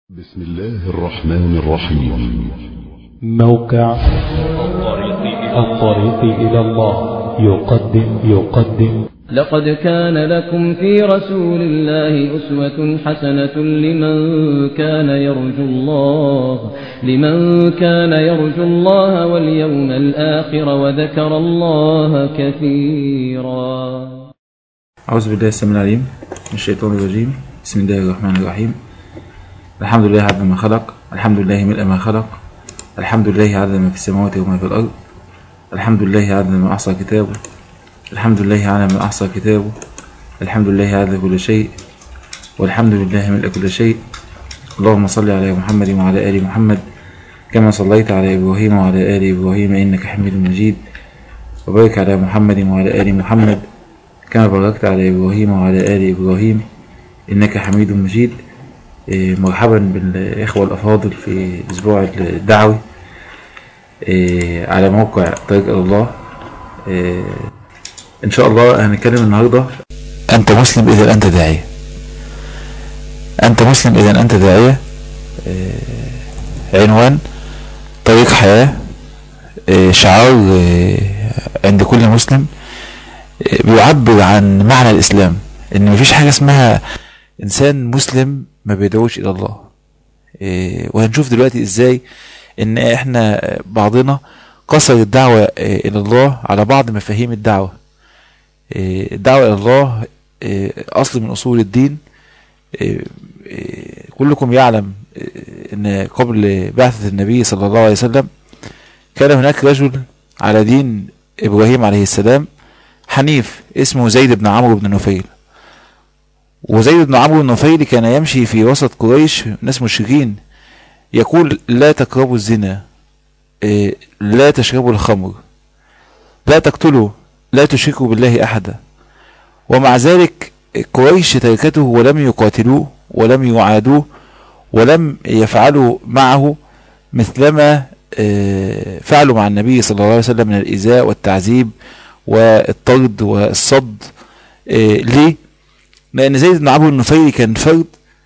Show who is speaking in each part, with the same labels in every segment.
Speaker 1: بسم الله الرحمن الرحيم
Speaker 2: موقع الطريق إلى الله يقدم يقدم
Speaker 3: لقد كان لكم في رسول الله أسوة حسنة لمن كان يرجو الله لمن كان يرجو الله واليوم الآخر وذكر الله كثيرا
Speaker 4: أعوذ بالله السميع العليم من الشيطان الرجيم بسم الله الرحمن الرحيم الحمد لله عدد ما خلق الحمد لله ملء ما خلق الحمد لله عدد ما في السماوات وما في الأرض الحمد لله عدد ما أحصى كتابه الحمد لله على ما أحصى كتابه الحمد لله عدد كل شيء والحمد لله ملء كل شيء اللهم صل على محمد وعلى آل محمد كما صليت على إبراهيم وعلى آل إبراهيم إنك حميد مجيد وبارك على محمد وعلى آل محمد كما باركت على إبراهيم وعلى آل إبراهيم إنك حميد مجيد إيه، مرحبا بالإخوة الأفاضل في الأسبوع الدعوي إيه، على موقع طريق إلى الله إيه، إن شاء الله هنتكلم النهاردة أنت مسلم إذا أنت داعية أنت مسلم إذا أنت داعية عنوان طريق حياة شعار عند كل مسلم بيعبر عن معنى الإسلام إن مفيش حاجة اسمها إنسان مسلم ما بيدعوش إلى الله إيه وهنشوف دلوقتي إزاي إن إحنا بعضنا قصر الدعوة إيه إلى الله على بعض مفاهيم الدعوة إيه الدعوة إلى الله إيه أصل من أصول الدين إيه إيه كلكم يعلم إيه إن قبل بعثة النبي صلى الله عليه وسلم كان هناك رجل على دين إبراهيم عليه السلام حنيف اسمه زيد بن عمرو بن نفيل وزيد بن عمرو بن نفيل كان يمشي في وسط قريش ناس مشركين يقول لا تقربوا الزنا إيه، لا تشربوا الخمر لا تقتلوا لا تشركوا بالله احدا ومع ذلك قريش تركته ولم يقاتلوه ولم يعادوه ولم يفعلوا معه مثلما إيه، فعلوا مع النبي صلى الله عليه وسلم من الإيذاء والتعذيب والطرد والصد إيه، ليه؟ لأن زيد بن عمرو النفيلي كان فرد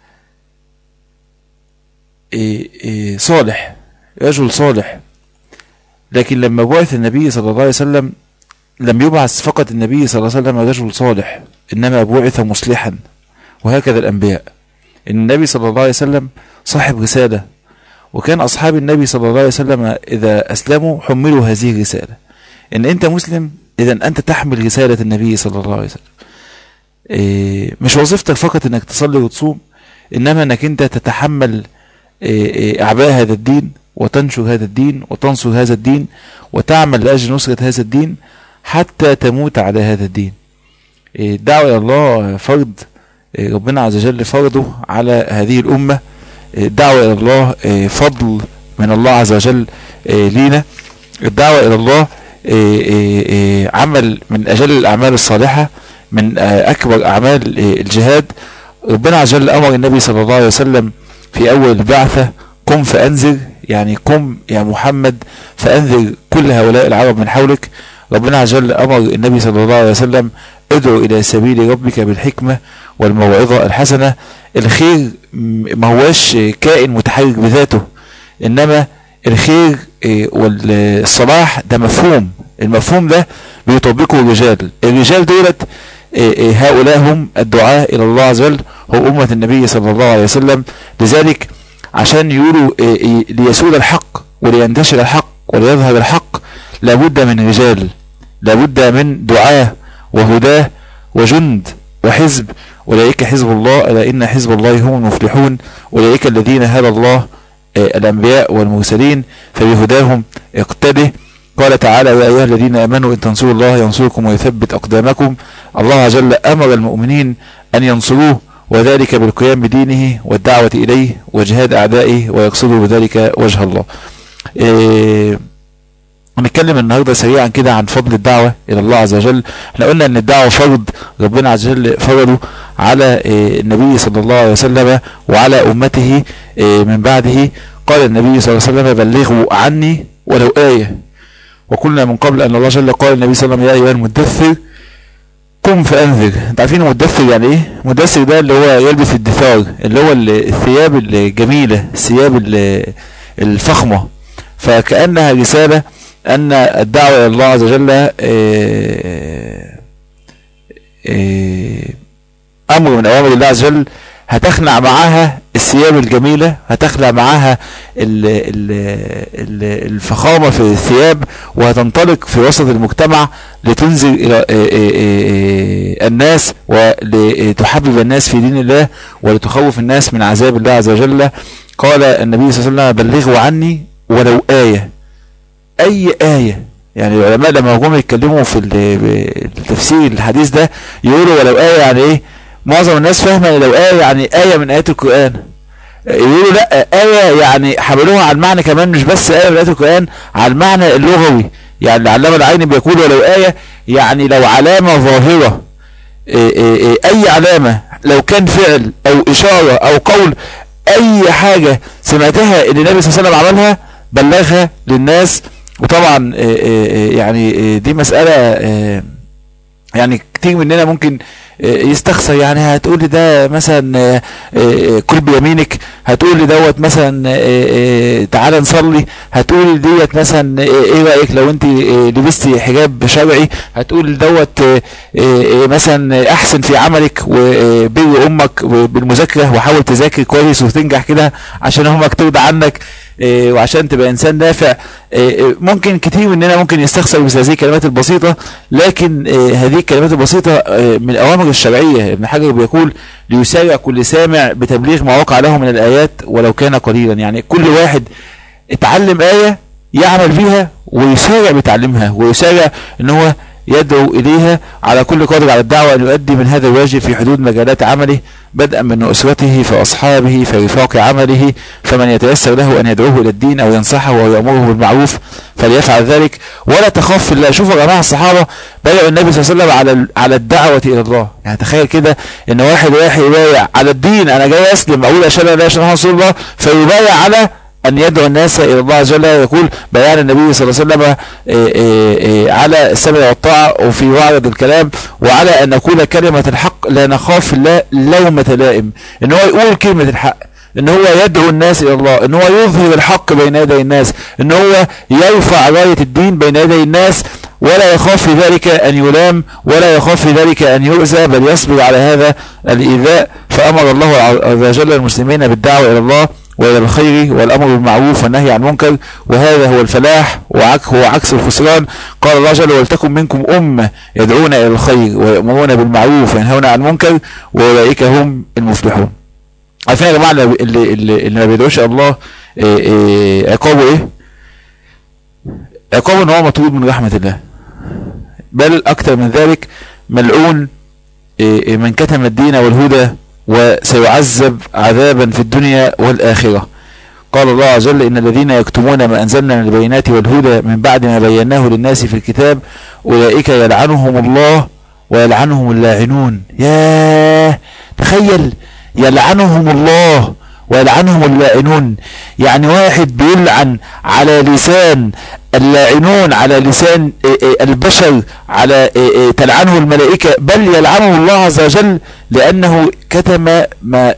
Speaker 4: إيه إيه صالح رجل صالح لكن لما بعث النبي صلى الله عليه وسلم لم يبعث فقط النبي صلى الله عليه وسلم رجل صالح إنما بعث مصلحا وهكذا الأنبياء إن النبي صلى الله عليه وسلم صاحب رسالة وكان أصحاب النبي صلى الله عليه وسلم إذا أسلموا حملوا هذه الرسالة إن أنت مسلم إذا أنت تحمل رسالة النبي صلى الله عليه وسلم إيه مش وظيفتك فقط انك تصلي وتصوم انما انك انت تتحمل إيه إيه اعباء هذا الدين وتنشر هذا الدين وتنصر هذا الدين وتعمل لاجل نصرة هذا الدين حتى تموت على هذا الدين الدعوة الى الله فرض ربنا عز وجل فرضه على هذه الامة الدعوة الى الله فضل من الله عز وجل لينا الدعوة الى الله عمل من اجل الاعمال الصالحة من اكبر اعمال الجهاد ربنا عز وجل امر النبي صلى الله عليه وسلم في اول البعثة قم فانذر يعني قم يا محمد فانذر كل هؤلاء العرب من حولك ربنا عز وجل امر النبي صلى الله عليه وسلم ادعو الى سبيل ربك بالحكمة والموعظة الحسنة الخير ما هواش كائن متحرك بذاته انما الخير والصلاح ده مفهوم المفهوم ده بيطبقه الرجال الرجال دولت هؤلاء هم الدعاء إلى الله عز وجل هو أمة النبي صلى الله عليه وسلم لذلك عشان يقولوا ليسود الحق ولينتشر الحق وليظهر الحق لابد من رجال لابد من دعاة وهداه وجند وحزب أولئك حزب الله ألا إن حزب الله هم المفلحون أولئك الذين هدى الله الأنبياء والمرسلين فبهداهم اقتده قال تعالى يا أيها الذين آمنوا إن تنصروا الله ينصركم ويثبت أقدامكم الله عز وجل أمر المؤمنين أن ينصروه وذلك بالقيام بدينه والدعوة إليه وجهاد أعدائه ويقصدوا بذلك وجه الله إيه هنتكلم النهاردة سريعا كده عن فضل الدعوة إلى الله عز وجل احنا قلنا أن الدعوة فرض ربنا عز وجل فرضه على إيه النبي صلى الله عليه وسلم وعلى أمته إيه من بعده قال النبي صلى الله عليه وسلم بلغوا عني ولو آية وقلنا من قبل أن الله جل قال النبي صلى الله عليه وسلم يا أيها المدثر قم فانذر انت عارفين المدثر يعني ايه المدثر ده اللي هو يلبس الدثار اللي هو ال- الثياب الجميله الثياب ال- الفخمه فكانها رساله ان الدعوه الى الله عز وجل آه، آه، امر من اوامر الله عز وجل هتخلع معاها الثياب الجميله هتخلع معاها ال ال ال الفخامه في الثياب وهتنطلق في وسط المجتمع لتنذر الى آه، آه، آه، الناس ولتحبب الناس في دين الله ولتخوف الناس من عذاب الله عز وجل قال النبي صلى الله عليه وسلم بلغوا عني ولو آية أي آية يعني العلماء لما جم يتكلموا في ال- التفسير الحديث ده يقولوا ولو آية يعني إيه معظم الناس فاهمة إن لو آية يعني آية من آيات القرآن يقولوا لا آية يعني حملوها على المعنى كمان مش بس آية من آيات القرآن على المعنى اللغوي يعني العلامة العيني بيقول ولو آية يعني لو علامة ظاهرة إيه إيه إيه أي علامة لو كان فعل أو إشارة أو قول أي حاجة سمعتها إن النبي صلى الله عليه وسلم عملها بلغها للناس وطبعا إيه إيه إيه يعني إيه دي مسألة إيه يعني كتير مننا ممكن إيه يستخسر يعني هتقول لي ده مثلا إيه إيه كل بيمينك هتقول لي دوت مثلا إيه إيه تعالى نصلي هتقول لي ديت مثلا إيه ايه رايك لو انت إيه لبستي حجاب شرعي هتقول لي دوت إيه إيه مثلا احسن في عملك وبر امك بالمذاكره وحاول تذاكر كويس وتنجح كده عشان امك ترضى عنك إيه وعشان تبقى انسان نافع إيه ممكن كتير مننا ممكن يستخسر مثل هذه الكلمات البسيطه لكن إيه هذه الكلمات البسيطه إيه من الاوامر الشرعيه ابن حجر بيقول ليسارع كل سامع بتبليغ ما وقع له من الايات ولو كان قليلا يعني كل واحد اتعلم ايه يعمل بيها ويسارع بتعليمها ويسارع ان هو يدعو إليها على كل قادر على الدعوة أن يؤدي من هذا الواجب في حدود مجالات عمله بدءا من أسرته فأصحابه فرفاق عمله فمن يتيسر له أن يدعوه إلى الدين أو ينصحه ويأمره بالمعروف فليفعل ذلك ولا تخاف في الله شوفوا يا جماعة الصحابة بايعوا النبي صلى الله عليه وسلم على على الدعوة إلى الله يعني تخيل كده إن واحد رايح يبايع على الدين أنا جاي أسلم أقول أشهد أن لا إله إلا الله رسول الله فيبايع على أن يدعو الناس إلى الله عز وجل يقول بيان النبي صلى الله عليه وسلم إيه إيه إيه على السمع والطاعة وفي وعد الكلام وعلى أن نقول كلمة الحق لا نخاف في الله لومة لائم إن هو يقول كلمة الحق ان هو يدعو الناس الى الله ان هو يظهر الحق بين يدي الناس ان هو يرفع راية الدين بين يدي الناس ولا يخاف في ذلك ان يلام ولا يخاف في ذلك ان يؤذى بل يصبر على هذا الايذاء فامر الله عز وجل المسلمين بالدعوة الى الله والى الخير والامر بالمعروف والنهي عن المنكر وهذا هو الفلاح وعك هو عكس الخسران قال الله جل ولتكن منكم امه يدعون الى الخير ويامرون بالمعروف وينهون عن المنكر واولئك هم المفلحون عارفين يا جماعه اللي اللي, اللي, اللي ما بيدعوش الله إيه إيه عقابه ايه عقابه ان هو مطرود من رحمه الله بل اكثر من ذلك ملعون إيه من كتم الدين والهدى وسيعذب عذابا في الدنيا والآخرة قال الله عز وجل إن الذين يكتمون ما أنزلنا من البينات والهدى من بعد ما بيناه للناس في الكتاب أولئك يلعنهم الله ويلعنهم اللاعنون ياه تخيل يلعنهم الله ويلعنهم اللاعنون يعني واحد بيلعن على لسان اللاعنون على لسان البشر على تلعنه الملائكة بل يلعنه الله عز وجل لأنه كتم ما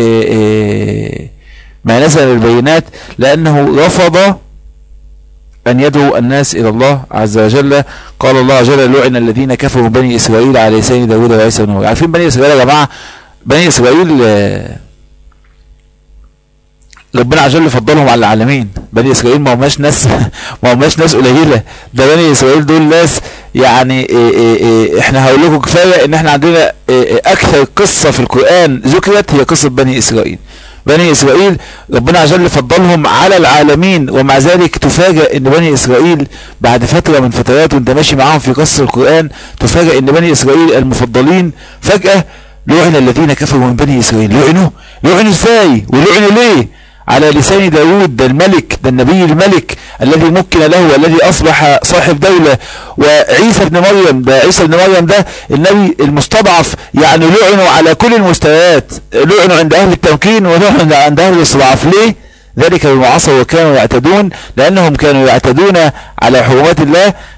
Speaker 4: ما نزل البينات لأنه رفض أن يدعو الناس إلى الله عز وجل قال الله عز وجل لعن الذين كفروا بني إسرائيل على لسان داود وعيسى بن مريم عارفين بني إسرائيل يا جماعة بني إسرائيل ربنا عز وجل فضلهم على العالمين بني اسرائيل ما هماش ناس ما هماش ناس قليله ده بني اسرائيل دول ناس يعني إيه إيه إيه احنا هقول لكم كفايه ان احنا عندنا اكثر قصه في القران ذكرت هي قصه بني اسرائيل بني اسرائيل ربنا عز وجل فضلهم على العالمين ومع ذلك تفاجئ ان بني اسرائيل بعد فتره من فترات وانت ماشي معاهم في قصه القران تفاجئ ان بني اسرائيل المفضلين فجاه لعن الذين كفروا من بني اسرائيل لعنوا لعنوا ازاي ولعنوا ليه على لسان داود ده الملك ده النبي الملك الذي مكن له والذي أصبح صاحب دولة وعيسى ابن مريم ده عيسى ابن مريم ده النبي المستضعف يعني لعنوا على كل المستويات لعنوا عند أهل التمكين ولعنوا عند أهل الاستضعاف ليه؟ ذلك بما عصوا وكانوا يعتدون لأنهم كانوا يعتدون على حرمات الله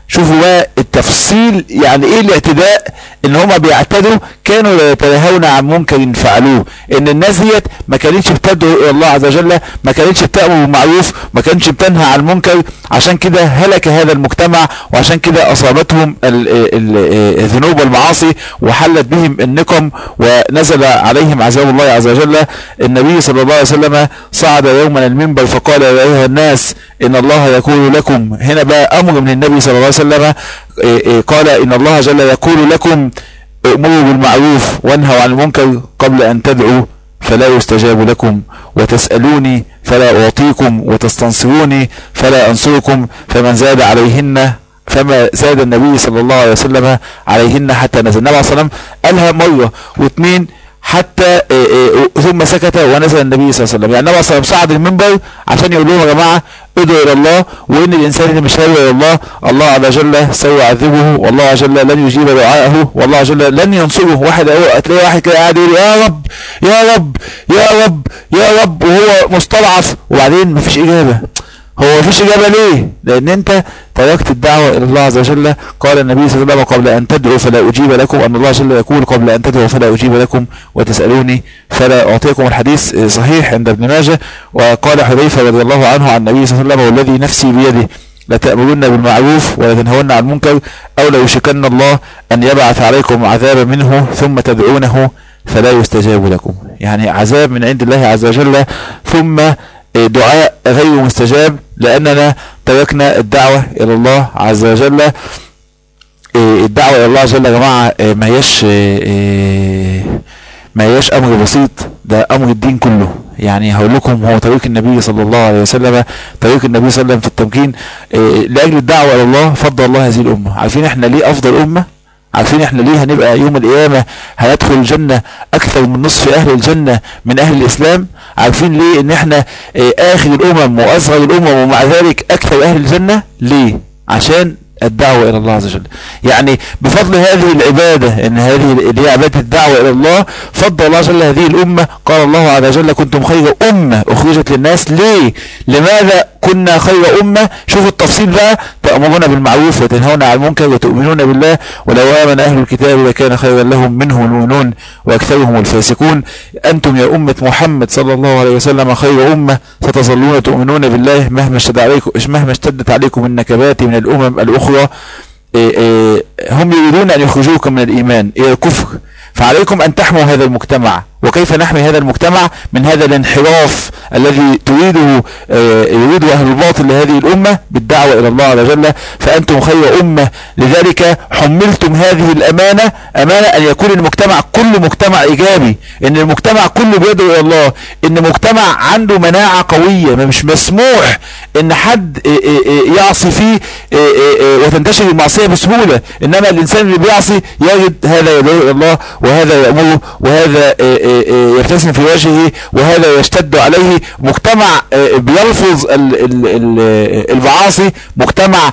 Speaker 4: شوفوا بقى التفصيل يعني ايه الاعتداء ان هما بيعتدوا كانوا لا يتناهون عن منكر فعلوه ان الناس ديت ما كانتش بتدعو الى الله عز وجل ما كانتش بتامر بالمعروف ما كانتش بتنهى عن المنكر عشان كده هلك هذا المجتمع وعشان كده اصابتهم ال- ال- الذنوب والمعاصي وحلت بهم النقم ونزل عليهم عذاب الله عز وجل النبي صلى الله عليه وسلم صعد يوما المنبر فقال يا ايها الناس ان الله يقول لكم هنا بقى امر من النبي صلى الله عليه وسلم إيه إيه قال ان الله جل يقول لكم امروا بالمعروف وانهوا عن المنكر قبل ان تدعوا فلا يستجاب لكم وتسألوني فلا أعطيكم وتستنصروني فلا أنصركم فمن زاد عليهن فما زاد النبي صلى الله عليه وسلم عليهن حتى نزل النبي صلى الله عليه وسلم قالها مرة واثنين حتى إيه إيه ثم سكت ونزل النبي صلى الله عليه وسلم يعني النبي صلى الله عليه وسلم صعد المنبر عشان يقول لهم يا جماعه ادعوا الى الله وان الانسان اللي مش هيدعو الى الله الله عز وجل سيعذبه والله عز وجل لن يجيب دعاءه والله عز وجل لن ينصره واحد اهو هتلاقي واحد كده قاعد يقول يا رب يا رب يا رب يا رب وهو مستضعف وبعدين مفيش اجابه هو مفيش اجابه ليه؟ لان انت تركت الدعوه الى الله عز وجل قال النبي صلى الله عليه وسلم قبل ان تدعوا فلا اجيب لكم ان الله جل يقول قبل ان تدعوا فلا اجيب لكم وتسالوني فلا اعطيكم الحديث صحيح عند ابن ماجه وقال حذيفه رضي الله عنه عن النبي صلى الله عليه وسلم والذي نفسي بيده لتأمرن بالمعروف ولا تنهون عن المنكر أو ليشكن الله أن يبعث عليكم عذابا منه ثم تدعونه فلا يستجاب لكم يعني عذاب من عند الله عز وجل ثم دعاء غير مستجاب لأننا تركنا الدعوة إلى الله عز وجل الدعوة إلى الله عز وجل يا جماعة ما هيش ما هيش أمر بسيط ده أمر الدين كله يعني هقول لكم هو طريق النبي صلى الله عليه وسلم طريق النبي صلى الله عليه وسلم في التمكين لأجل الدعوة إلى الله فضل الله هذه الأمة عارفين احنا ليه أفضل أمة عارفين احنا ليه هنبقى يوم القيامة هندخل الجنة اكثر من نصف اهل الجنة من اهل الاسلام عارفين ليه ان احنا اه اخر الامم واصغر الامم ومع ذلك اكثر اهل الجنة ليه عشان الدعوة إلى الله عز وجل يعني بفضل هذه العبادة إن هذه اللي هي عبادة الدعوة إلى الله فضل الله جل هذه الأمة قال الله عز وجل كنتم خير أمة أخرجت للناس ليه لماذا كنا خير أمة شوفوا التفصيل بقى تأمرون بالمعروف وتنهون عن المنكر وتؤمنون بالله ولو آمن أهل الكتاب لكان خيرا لهم منهم المؤمنون وأكثرهم الفاسقون أنتم يا أمة محمد صلى الله عليه وسلم خير أمة ستظلون تؤمنون بالله مهما اشتد عليكم مهما اشتدت عليكم النكبات من الأمم الأخرى إيه إيه هم يريدون أن يخرجوكم من الإيمان إلى الكفر فعليكم أن تحموا هذا المجتمع وكيف نحمي هذا المجتمع من هذا الانحراف الذي تريده يريده أهل الباطل لهذه الأمة بالدعوة إلى الله عز وجل فأنتم خير أمة لذلك حملتم هذه الأمانة أمانة أن يكون المجتمع كل مجتمع إيجابي إن المجتمع كله بيدعو إلى الله إن مجتمع عنده مناعة قوية مش مسموح إن حد يعصي فيه وتنتشر المعصية بسهولة إنما الإنسان اللي بيعصي يجد هذا يدعو إلى الله وهذا يأمره وهذا يبتسم في وجهه وهذا يشتد عليه مجتمع بيلفظ المعاصي مجتمع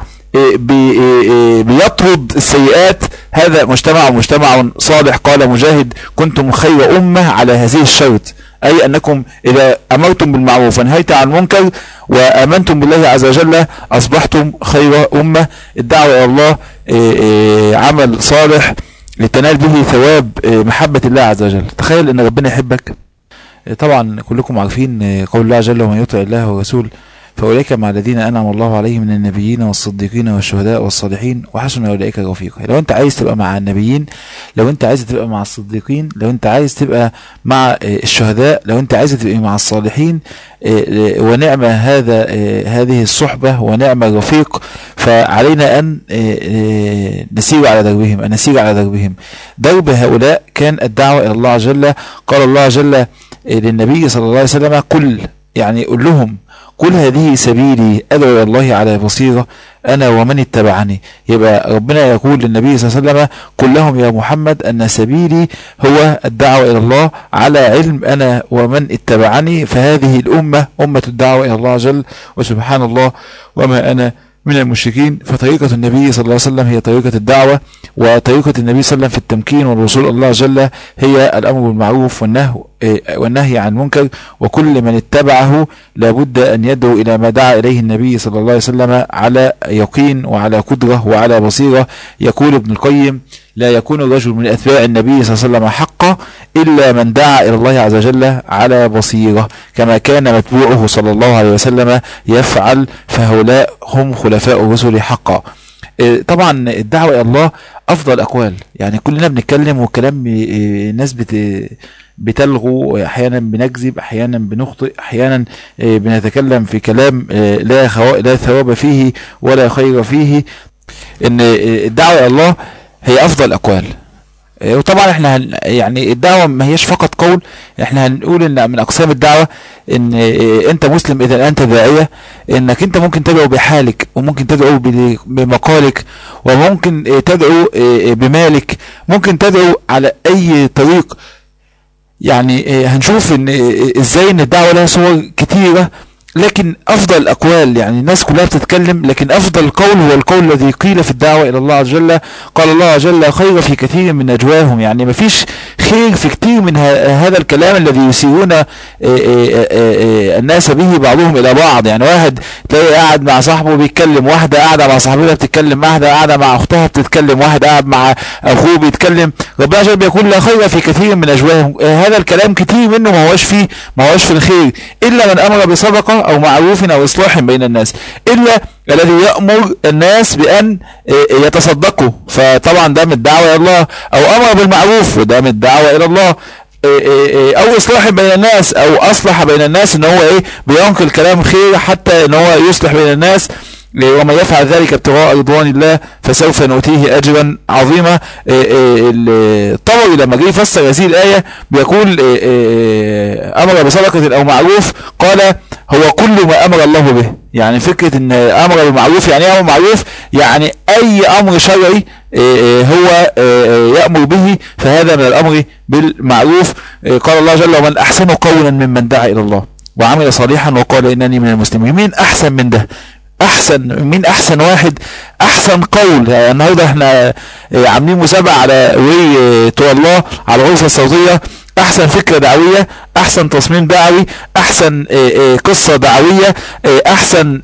Speaker 4: بيطرد السيئات هذا مجتمع مجتمع صالح قال مجاهد كنتم خير أمة على هذه الشرط أي أنكم إذا أمرتم بالمعروف ونهيت عن المنكر وآمنتم بالله عز وجل أصبحتم خير أمة الدعوة إلى الله عمل صالح لتنال به ثواب محبة الله عز وجل تخيل ان ربنا يحبك طبعا كلكم عارفين قول الله جل ومن يطع الله والرسول فأولئك مع الذين أنعم الله عليهم من النبيين والصديقين والشهداء والصالحين وحسن أولئك رفيقا لو أنت عايز تبقى مع النبيين لو أنت عايز تبقى مع الصديقين لو أنت عايز تبقى مع الشهداء لو أنت عايز تبقى مع الصالحين ونعم هذا هذه الصحبة ونعم الرفيق فعلينا أن نسير على دربهم أن نسير على دربهم درب هؤلاء كان الدعوة إلى الله عز وجل قال الله عز وجل للنبي صلى الله عليه وسلم قل يعني قل لهم قل هذه سبيلي أدعو إلى الله على بصيرة أنا ومن اتبعني يبقى ربنا يقول للنبي صلى الله عليه وسلم قل لهم يا محمد أن سبيلي هو الدعوة إلى الله على علم أنا ومن اتبعني فهذه الأمة أمة الدعوة إلى الله عز وجل وسبحان الله وما أنا من المشركين فطريقة النبي صلى الله عليه وسلم هي طريقة الدعوة وطريقة النبي صلى الله عليه وسلم في التمكين والوصول الله جل هي الأمر بالمعروف والنهي والنهي عن المنكر وكل من اتبعه لابد أن يدعو إلى ما دعا إليه النبي صلى الله عليه وسلم على يقين وعلى قدرة وعلى بصيرة يقول ابن القيم لا يكون الرجل من أتباع النبي صلى الله عليه وسلم حقا إلا من دعا إلى الله عز وجل على بصيرة كما كان متبوعه صلى الله عليه وسلم يفعل فهؤلاء هم خلفاء الرسل حقا إيه، طبعا الدعوة إلى الله أفضل أقوال يعني كلنا بنتكلم وكلام إيه، الناس بت بتلغو احيانا بنكذب احيانا بنخطئ احيانا إيه، بنتكلم في كلام لا لا ثواب فيه ولا خير فيه ان الدعوه الى الله هي افضل اقوال إيه، وطبعا احنا هن يعني الدعوة ما هيش فقط قول احنا هنقول ان من اقسام الدعوة ان إيه، انت مسلم اذا انت داعية انك انت ممكن تدعو بحالك وممكن تدعو بمقالك وممكن إيه، تدعو بمالك ممكن تدعو على اي طريق يعني هنشوف ان ازاي ان الدعوة لها صور كتيرة لكن افضل الاقوال يعني الناس كلها بتتكلم لكن افضل قول هو القول الذي قيل في الدعوة الى الله عز وجل قال الله عز وجل خير في كثير من نجواهم يعني مفيش خير في كثير من هذا الكلام الذي يسيرون آه، آه، آه، الناس به بعضهم الى بعض يعني واحد تلاقي قاعد مع صاحبه بيتكلم واحدة قاعدة مع صاحبتها بتتكلم واحدة قاعدة مع اختها بتتكلم واحد قاعد مع اخوه بيتكلم ربنا عز وجل بيقول لا خير في كثير من نجواهم هذا الكلام كثير منه ما هوش فيه ما هوش في الخير الا من امر بصدقة او معروف او اصلاح بين الناس الا الذي يأمر الناس بأن يتصدقوا فطبعا ده من الدعوة إلى الله أو أمر بالمعروف وده من الدعوة إلى الله او اصلاح بين الناس او اصلح بين الناس ان هو ايه بينقل كلام خير حتى ان هو يصلح بين الناس ومن يفعل ذلك ابتغاء رضوان الله فسوف نؤتيه اجرا عظيما الطبري لما جه يفسر هذه الايه بيقول امر بصدقه او معروف قال هو كل ما امر الله به يعني فكرة ان امر بالمعروف يعني ايه امر معروف يعني اي امر شرعي هو يأمر به فهذا من الامر بالمعروف قال الله جل ومن احسن قولا ممن دعا الى الله وعمل صالحا وقال انني من المسلمين مين احسن من ده احسن مين احسن واحد احسن قول يعني النهارده احنا عاملين مسابقه على وي تو الله على الغرفه الصوتيه احسن فكرة دعوية احسن تصميم دعوي احسن قصة دعوية احسن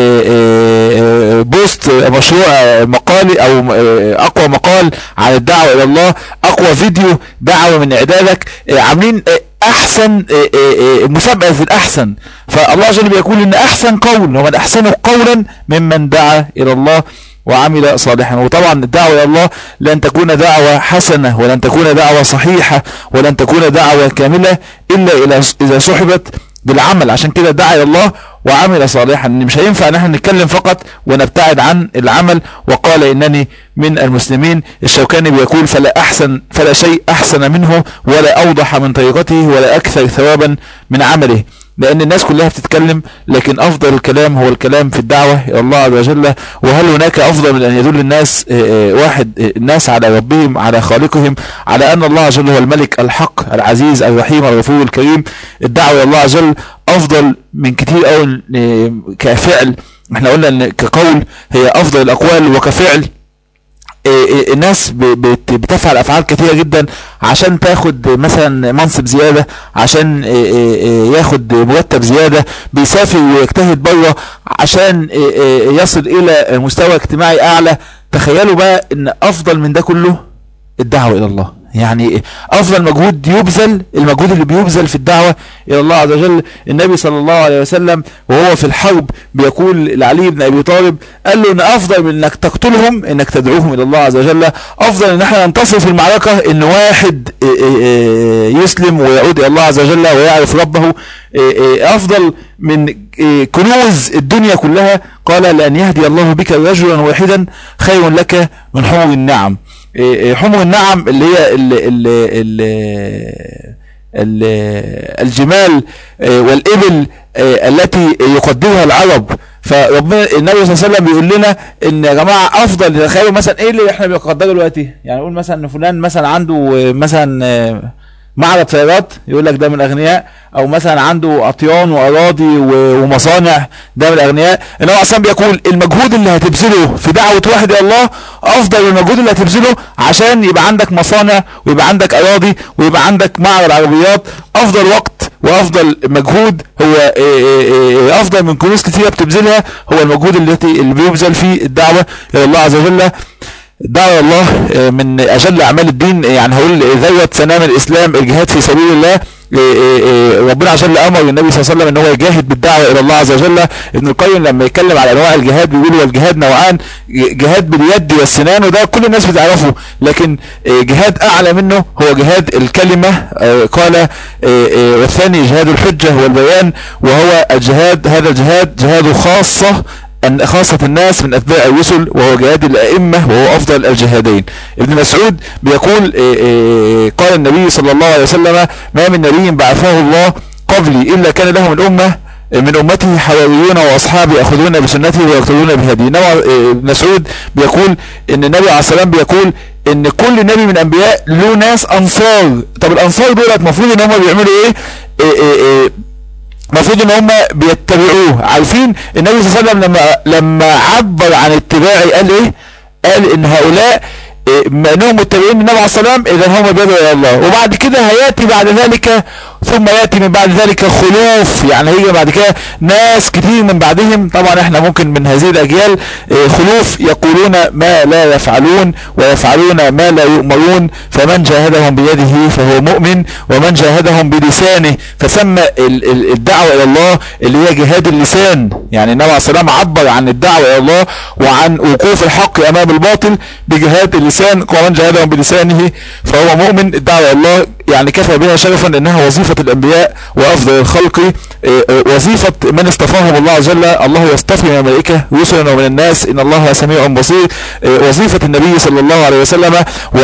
Speaker 4: بوست مشروع مقالي او اقوى مقال عن الدعوة الى الله اقوى فيديو دعوة من اعدادك عاملين احسن مسابقة في الاحسن فالله جل بيقول ان احسن قول ومن احسنه قولا ممن دعا الى الله وعمل صالحا وطبعا الدعوة إلى الله لن تكون دعوة حسنة ولن تكون دعوة صحيحة ولن تكون دعوة كاملة إلا إذا صحبت بالعمل عشان كده دعا إلى الله وعمل صالحا مش هينفع ان احنا نتكلم فقط ونبتعد عن العمل وقال انني من المسلمين الشوكاني بيقول فلا احسن فلا شيء احسن منه ولا اوضح من طريقته ولا اكثر ثوابا من عمله لان الناس كلها بتتكلم لكن افضل الكلام هو الكلام في الدعوة الى الله عز وجل وهل هناك افضل من ان يدل الناس واحد الناس على ربهم على خالقهم على ان الله عز وجل هو الملك الحق العزيز الرحيم الغفور الكريم الدعوة الى الله عز وجل افضل من كتير قوي كفعل احنا قلنا ان كقول هي افضل الاقوال وكفعل الناس بتفعل افعال كثيرة جدا عشان تاخد مثلا منصب زيادة عشان ياخد مرتب زيادة بيسافر ويجتهد بره عشان يصل الى مستوى اجتماعي اعلى تخيلوا بقى ان افضل من ده كله الدعوة الى الله يعني افضل مجهود يبذل المجهود اللي بيبذل في الدعوة الى الله عز وجل النبي صلى الله عليه وسلم وهو في الحرب بيقول لعلي بن ابي طالب قال له ان افضل من انك تقتلهم انك تدعوهم الى الله عز وجل افضل ان احنا ننتصر في المعركة ان واحد يسلم ويعود الى الله عز وجل ويعرف ربه افضل من كنوز الدنيا كلها قال لان يهدي الله بك رجلا واحدا خير لك من حمر النعم حمر النعم اللي هي ال ال ال ال الجمال والإبل التي يقدرها العرب فربنا النبي صلى الله عليه وسلم بيقول لنا ان يا جماعه افضل تخيلوا مثلا ايه اللي احنا بنقدره دلوقتي يعني نقول مثلا ان فلان مثلا عنده مثلا معرض سيارات يقول لك ده من الاغنياء او مثلا عنده اطيان واراضي و- ومصانع ده من الاغنياء النبي عليه بيقول المجهود اللي هتبذله في دعوه واحد الى الله افضل من المجهود اللي هتبذله عشان يبقى عندك مصانع ويبقى عندك اراضي ويبقى عندك معرض عربيات افضل وقت وافضل مجهود هو إيه إيه إيه افضل من كنوز كثيره بتبذلها هو المجهود التي اللي بيبذل فيه الدعوه الى الله عز وجل دعوة الله آه، من أجل أعمال الدين آه، يعني هقول ذروة سنام الإسلام الجهاد في سبيل الله آه، آه، آه، ربنا عز وجل أمر النبي صلى الله عليه وسلم إن هو يجاهد بالدعوة إلى الله عز وجل ابن القيم لما يتكلم على أنواع الجهاد بيقول والجهاد نوعان جهاد باليد والسنان وده كل الناس بتعرفه لكن آه، جهاد أعلى منه هو جهاد الكلمة آه، قال آه، آه، والثاني جهاد الحجة والبيان وهو الجهاد هذا الجهاد جهاد خاصة أن خاصة الناس من أتباع الرسل وهو جهاد الأئمة وهو أفضل الجهادين ابن مسعود بيقول إيه إيه قال النبي صلى الله عليه وسلم ما من نبي بعثه الله قبلي إلا كان له من أمة من أمته حواريون وأصحاب يأخذون بسنته ويقتدون بهديه إنما إيه ابن مسعود بيقول إن النبي عليه السلام بيقول إن كل نبي من الأنبياء له ناس أنصار طب الأنصار دول المفروض إن هم بيعملوا إيه, إيه, إيه, إيه المفروض ان هم بيتبعوه عارفين النبي صلى الله عليه وسلم لما لما عبر عن اتباعي قال ايه قال ان هؤلاء إيه، بما انهم متبعين النبي عليه الصلاه والسلام اذا هم بيدعوا الى الله وبعد كده هياتي بعد ذلك ثم ياتي من بعد ذلك خلوف يعني هيجي بعد كده ناس كتير من بعدهم طبعا احنا ممكن من هذه الاجيال إيه، خلوف يقولون ما لا يفعلون ويفعلون ما لا يؤمرون فمن جاهدهم بيده فهو مؤمن ومن جاهدهم بلسانه فسمى ال- ال- الدعوه الى الله اللي هي جهاد اللسان يعني النبي عليه الصلاه والسلام عبر عن الدعوه الى الله وعن وقوف الحق امام الباطل بجهاد اللسان ومن جاهدهم بلسانه فهو مؤمن الدعوه الى الله يعني كفى بها شرفا انها وظيفه الانبياء وافضل الخلق إيه، إيه، وظيفه من اصطفاهم الله عز وجل الله يصطفي من الملائكه رسلا ومن الناس ان الله سميع بصير إيه، وظيفه النبي صلى الله عليه وسلم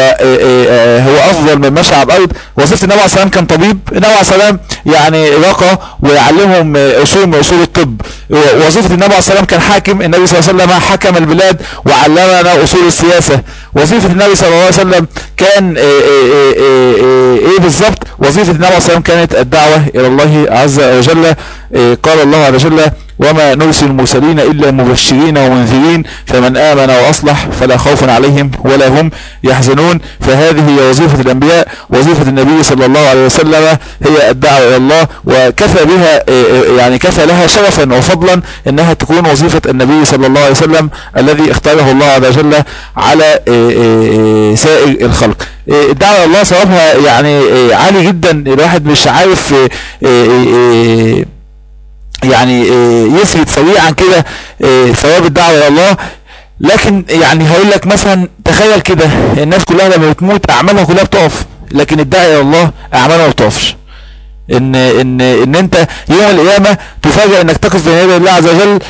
Speaker 4: وهو افضل من مشى على الارض وظيفه النبي عليه الصلاه والسلام كان طبيب النبي عليه الصلاه والسلام يعني رقى ويعلمهم آه، اصول من اصول الطب وظيفه النبي عليه الصلاه والسلام كان حاكم النبي صلى الله عليه وسلم حكم البلاد وعلمنا اصول السياسه وظيفه النبي صلى الله عليه وسلم كان آه، آه، آه، آه، ايه بالظبط وظيفه النبي عليه الصلاه والسلام كانت الدعوه الى الله عز وجل آه، قال الله عز وجل وما نرسل المرسلين الا مبشرين ومنذرين فمن امن واصلح فلا خوف عليهم ولا هم يحزنون فهذه هي وظيفه الانبياء وظيفه النبي صلى الله عليه وسلم هي الدعوه الى الله وكفى بها آه، آه، يعني كفى لها شرفا وفضلا انها تكون وظيفه النبي صلى الله عليه وسلم الذي اختاره الله عز وجل على آه، آه، آه، سائر الخلق آه، الدعوه الى الله ثوابها يعني آه، عالي جدا الواحد مش عارف آه، آه، آه، يعني آه، يثبت سريعا كده آه، ثواب الدعوه الى الله لكن يعني هقول لك مثلا تخيل كده الناس كلها لما بتموت اعمالها كلها بتقف لكن الداعي الى الله اعمالها ما بتقفش ان ان ان انت يوم القيامه تفاجئ انك تقف بين يدي الله عز وجل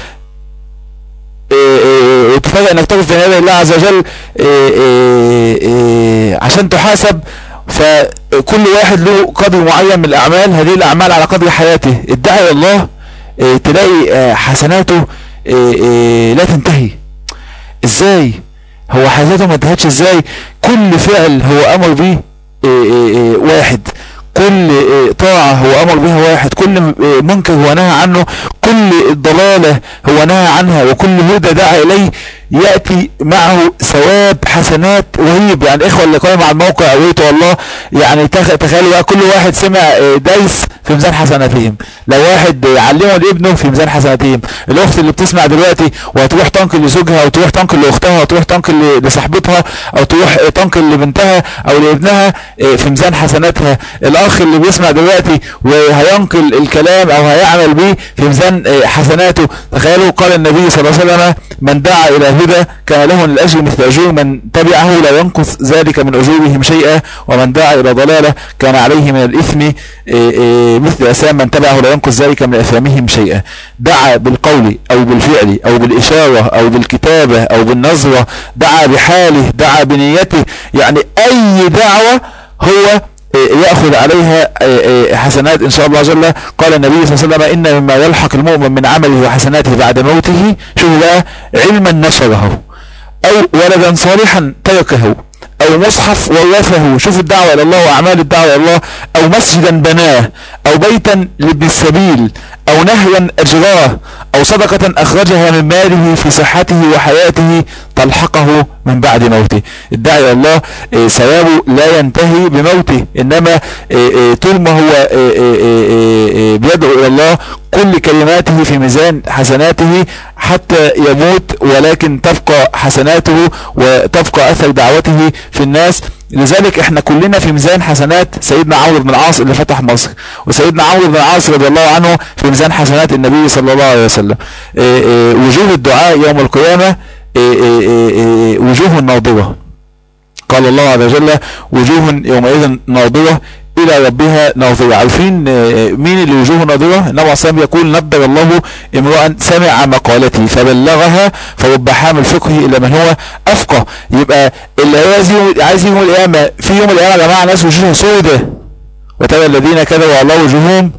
Speaker 4: إيه إيه وتفاجئ انك تقف بين يدي الله عز وجل إيه إيه إيه عشان تحاسب فكل واحد له قدر معين من الاعمال هذه الاعمال على قدر حياته الداعي الى الله إيه تلاقي آه، حسناته إيه إيه لا تنتهي ازاي هو حياته ما انتهتش ازاي كل فعل هو امر به إيه إيه إيه واحد كل إيه طاعة هو امر بها واحد كل إيه منكر هو نهى عنه كل ضلالة هو نهى عنها وكل هدى دعا اليه يأتي معه ثواب حسنات رهيب يعني اخوة اللي قائم على الموقع قويت والله يعني تخ- تخيلوا بقى كل واحد سمع آه، درس في ميزان حسناتهم لو واحد آه، علمه لابنه في ميزان حسناتهم الاخت اللي بتسمع دلوقتي وهتروح تنقل لزوجها او تروح تنقل لاختها او تروح تنقل ل- لصاحبتها او تروح آه، تنقل لبنتها او لابنها آه، في ميزان حسناتها الاخ اللي بيسمع دلوقتي وهينقل الكلام او هيعمل بيه في ميزان آه، حسناته تخيلوا قال النبي صلى الله عليه وسلم من دعا الى هدى كان له الاجر مثل اجور من تبعه لا ينقص ذلك من اجورهم شيئا ومن دعا الى ضلاله كان عليه من الاثم آه، آه، مثل اثام من تبعه لا ينقص ذلك من اثامهم شيئا دعا بالقول او بالفعل او بالاشاره او بالكتابه او بالنظره دعا بحاله دعا بنيته يعني اي دعوه هو يأخذ عليها حسنات إن شاء الله عز وجل قال النبي صلى الله عليه وسلم إن مما يلحق المؤمن من عمله وحسناته بعد موته شو بقى علما نشره أو ولدا صالحا تركه او مصحف ورثه شوف الدعوة الى الله واعمال الدعوة الى الله او مسجدا بناه او بيتا لابن السبيل او نهيا اجراه او صدقة اخرجها من ماله في صحته وحياته تلحقه من بعد موته الداعي الى الله آه، ثوابه لا ينتهي بموته انما آه، آه، طول ما هو آه، آه، آه، آه، بيدعو الى الله كل كلماته في ميزان حسناته حتى يموت ولكن تبقى حسناته وتبقى اثر دعوته في الناس لذلك احنا كلنا في ميزان حسنات سيدنا عمرو بن العاص اللي فتح مصر وسيدنا عمرو بن العاص رضي الله عنه في ميزان حسنات النبي صلى الله عليه وسلم إيه إيه وجوه الدعاء يوم القيامة إيه إيه إيه إيه وجوه ناضرة قال الله عز وجل وجوه يومئذ ناظرة إلى ربها ناظرة عارفين آه، مين اللي وجوه ناظرة النبي عليه الصلاة والسلام يقول نبر الله امرأ سمع مقالتي فبلغها فرب حامل فقهه إلى من هو أفقه يبقى اللي عايز يوم عايز يوم القيامة في يوم القيامة يا جماعة ناس وجوههم سودة وترى الذين كذبوا على الله وجوههم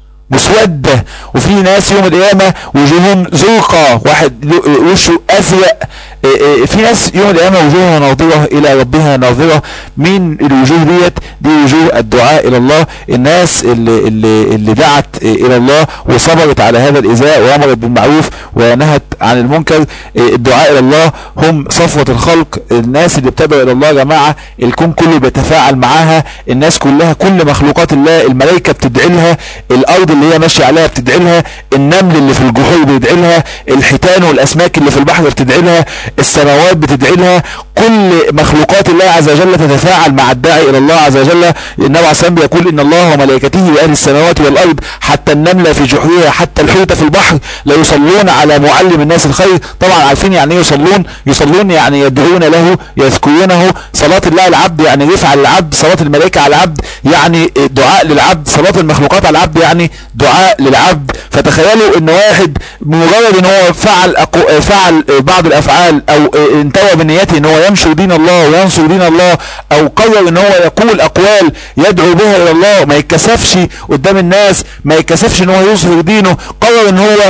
Speaker 4: مسودة وفي ناس يوم القيامة وجوههم زرقاء واحد له- وشه أزرق إيه إيه في ناس يوم القيامة وجوهها ناظرة إلى ربها ناظرة مين الوجوه ديت دي وجوه الدعاء إلى الله الناس اللي, اللي, اللي دعت إيه إلى الله وصبرت على هذا الإزاء وأمرت بالمعروف ونهت عن المنكر إيه الدعاء إلى الله هم صفوة الخلق الناس اللي بتدعو إلى الله يا جماعة الكون كله بيتفاعل معاها الناس كلها كل مخلوقات الله الملائكة بتدعي لها الأرض اللي هي ماشية عليها بتدعي لها النمل اللي في الجحور بيدعي لها الحيتان والأسماك اللي في البحر بتدعي لها السماوات بتدعي لها كل مخلوقات الله عز وجل تتفاعل مع الداعي الى الله عز وجل النبي عليه الصلاه يقول ان الله وملائكته واهل السماوات والارض حتى النمله في جحورها حتى الحوت في البحر لا يصلون على معلم الناس الخير طبعا عارفين يعني ايه يصلون يصلون يعني يدعون له يذكرونه صلاه الله العبد يعني رفع للعبد صلاه الملائكه على العبد يعني دعاء للعبد صلاه المخلوقات على العبد يعني دعاء للعبد فتخيلوا ان واحد مجرد ان هو فعل أقو... فعل بعض الافعال او انتوى بنيته ان هو ينشر دين الله وينصر دين الله او قرر ان هو يقول اقوال يدعو بها الى الله ما يتكسفش قدام الناس ما يتكسفش ان هو يظهر دينه قرر ان هو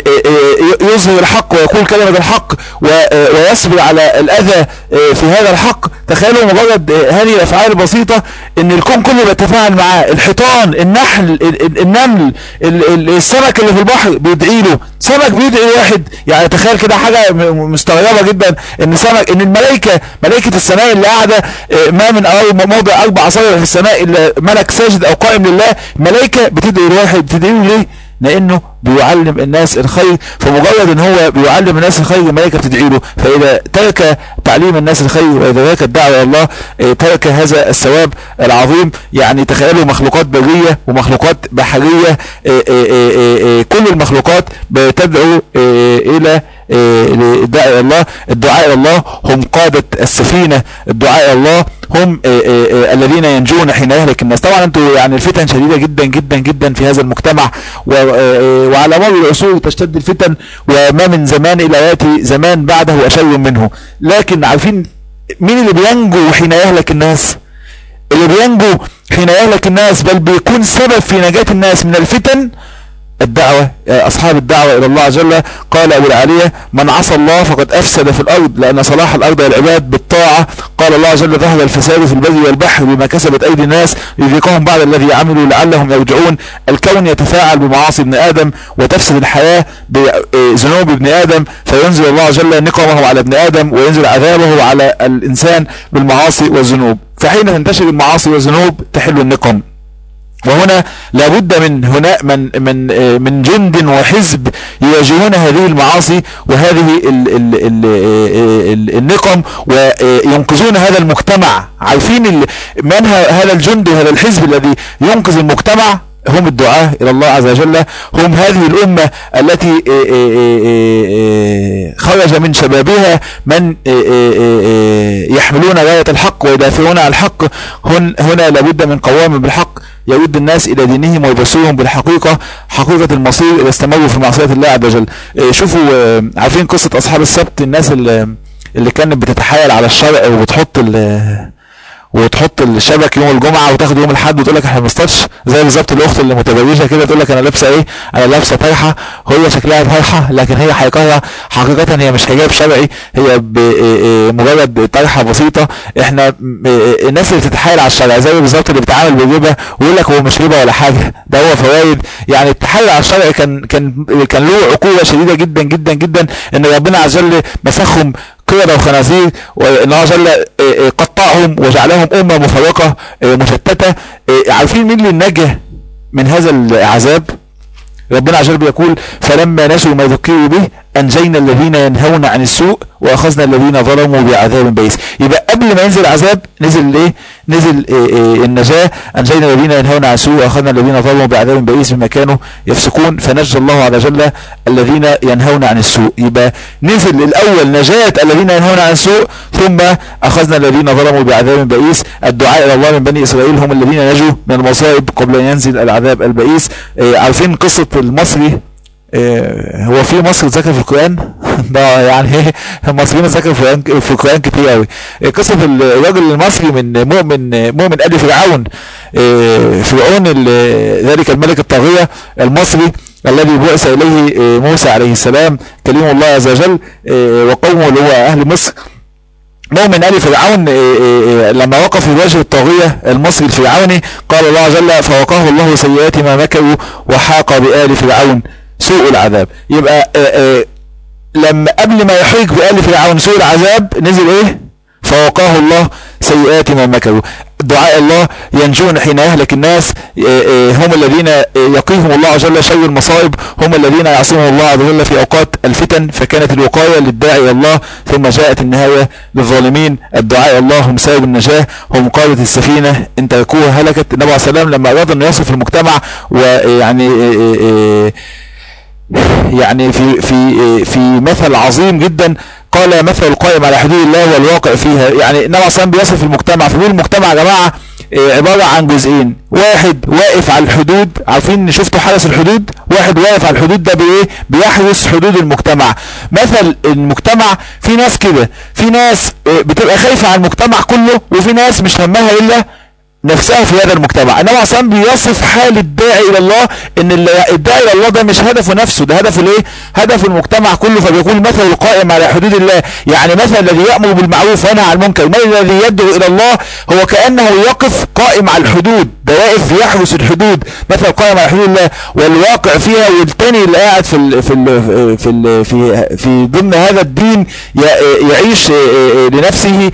Speaker 4: يظهر الحق ويقول كلمة الحق ويصبر على الأذى في هذا الحق تخيلوا مجرد هذه الأفعال البسيطة ان الكون كله بيتفاعل معاه الحيطان النحل النمل السمك اللي في البحر بيدعي له سمك بيدعي واحد يعني تخيل كده حاجة مستغربة جدا ان سمك ان الملائكة ملائكة السماء اللي قاعدة ما من موضع اربع اصابع في السماء الا ملك ساجد او قائم لله ملائكة بتدعي لواحد بتدعي له ليه لانه بيعلم الناس الخير فمجرد ان هو بيعلم الناس الخير الملائكه بتدعي له فاذا ترك تعليم الناس الخير واذا ترك الدعوه الى الله ترك هذا الثواب العظيم يعني تخيلوا مخلوقات بريه ومخلوقات بحريه كل المخلوقات بتدعو الى الدعاء الى الله الدعاء الى الله هم قادة السفينة الدعاء الى الله هم الذين ينجون حين يهلك الناس طبعا انتوا يعني الفتن شديدة جدا جدا جدا في هذا المجتمع وعلى مر العصور تشتد الفتن وما من زمان الى ياتي زمان بعده اشر منه لكن عارفين مين اللي بينجو حين يهلك الناس اللي بينجو حين يهلك الناس بل بيكون سبب في نجاة الناس من الفتن الدعوة أصحاب الدعوة إلى الله عز وجل قال أبو العالية من عصى الله فقد أفسد في الأرض لأن صلاح الأرض والعباد بالطاعة قال الله عز وجل ذهب الفساد في البر والبحر بما كسبت أيدي الناس يذيقهم بعد الذي عملوا لعلهم يرجعون الكون يتفاعل بمعاصي ابن آدم وتفسد الحياة بذنوب ابن آدم فينزل الله عز وجل نقمه على ابن آدم وينزل عذابه على الإنسان بالمعاصي والذنوب فحين تنتشر المعاصي والذنوب تحل النقم وهنا لابد من هنا من من من جند وحزب يواجهون هذه المعاصي وهذه ال ال ال ال النقم وينقذون هذا المجتمع عارفين من هذا الجند وهذا الحزب الذي ينقذ المجتمع هم الدعاة إلى الله عز وجل هم هذه الأمة التي خرج من شبابها من يحملون راية الحق ويدافعون عن الحق هنا لابد من قوام بالحق يود الناس إلى دينهم ويبصرهم بالحقيقة حقيقة المصير إذا استمروا في معصية الله عز وجل شوفوا عارفين قصة أصحاب السبت الناس اللي, اللي كانت بتتحايل على الشرع وبتحط وتحط الشبك يوم الجمعه وتاخد يوم الاحد وتقول لك احنا ما بنصطادش زي بالظبط الاخت اللي متبرجه كده تقول لك انا لابسه ايه انا لابسه طرحه هي شكلها طرحه لكن هي حقيقه حقيقه هي مش حجاب شرعي هي ب- إيه إيه مجرد طرحه بسيطه احنا م- إيه الناس اللي بتتحايل على الشرع زي بالظبط اللي بيتعامل بالربا ويقول لك هو مش ربا ولا حاجه ده هو فوائد يعني التحايل على الشرع كان كان كان له عقوبه شديده جدا جدا جدا ان ربنا عز وجل مسخهم قردة وخنازير وان الله جل آه، آه، قطعهم وجعلهم امه مفرقه آه، مشتته آه، عارفين مين اللي نجا من هذا العذاب ربنا عز وجل بيقول فلما نسوا ما ذكروا به انجينا الذين ينهون عن السوء واخذنا الذين ظلموا بعذاب بئيس يبقى قبل ما ينزل العذاب نزل ايه نزل إيه إيه النجاه انجينا الذين ينهون عن السوء واخذنا الذين ظلموا بعذاب بئيس بما كانوا يفسقون فنجى الله عز وجل الذين ينهون عن السوء يبقى نزل الاول نجاه الذين ينهون عن السوء ثم اخذنا الذين ظلموا بعذاب بئيس الدعاء الى الله من بني اسرائيل هم الذين نجوا من المصائب قبل ان ينزل العذاب البئيس إيه عارفين قصه المصري إيه هو في مصر ذكر في القرآن ده يعني ايه المصريين ذكر في القرآن- في القرآن كتير قوي إيه قصة الراجل المصري من مؤمن مؤمن آل فرعون إيه فرعون ال- ذلك الملك الطاغية المصري الذي بعث إليه إيه موسى عليه السلام كليم الله عز وجل إيه وقومه اللي هو أهل مصر مؤمن آل فرعون إيه إيه إيه لما وقف في وجه الطاغية المصري الفرعوني قال الله عز وجل فوقاه الله سيئات ما مكروا وحاق بآل فرعون سوء العذاب يبقى آه، آه، لما قبل ما يحيق بآل فرعون سوء العذاب نزل ايه فوقاه الله سيئات ما مكروا دعاء الله ينجون حين يهلك الناس آه، آه، هم الذين آه، يقيهم الله عز وجل شر المصائب هم الذين يعصمهم الله عز وجل في اوقات الفتن فكانت الوقايه للداعي الى الله ثم جاءت النهايه للظالمين الدعاء الى الله هم سبب النجاه هم قاده السفينه ان تركوها هلكت النبي عليه السلام لما اراد ان يصف المجتمع ويعني آه، آه، آه، يعني في في في مثل عظيم جدا قال مثل القائم على حدود الله والواقع فيها يعني النبي صلى الله بيصف المجتمع فبيقول المجتمع يا جماعه آه، عباره عن جزئين واحد واقف على الحدود عارفين شفتوا حرس الحدود واحد واقف على الحدود ده بايه بيحرس حدود المجتمع مثل المجتمع في ناس كده في ناس آه، بتبقى خايفه على المجتمع كله وفي ناس مش همها الا نفسها في هذا المجتمع النبي عليه الصلاه والسلام بيصف حال الداعي الى الله ان اللي- الداعي الى الله ده مش هدفه نفسه ده هدفه الايه هدف المجتمع كله فبيقول مثل القائم على حدود الله يعني مثل الذي يامر بالمعروف وينهى عن المنكر مثل الذي يدعو الى الله هو كانه يقف قائم على الحدود ده واقف يحرس الحدود مثل القائم على حدود الله والواقع فيها والتاني اللي قاعد في ال في ال في ال في في ضمن هذا الدين ي- يعيش لنفسه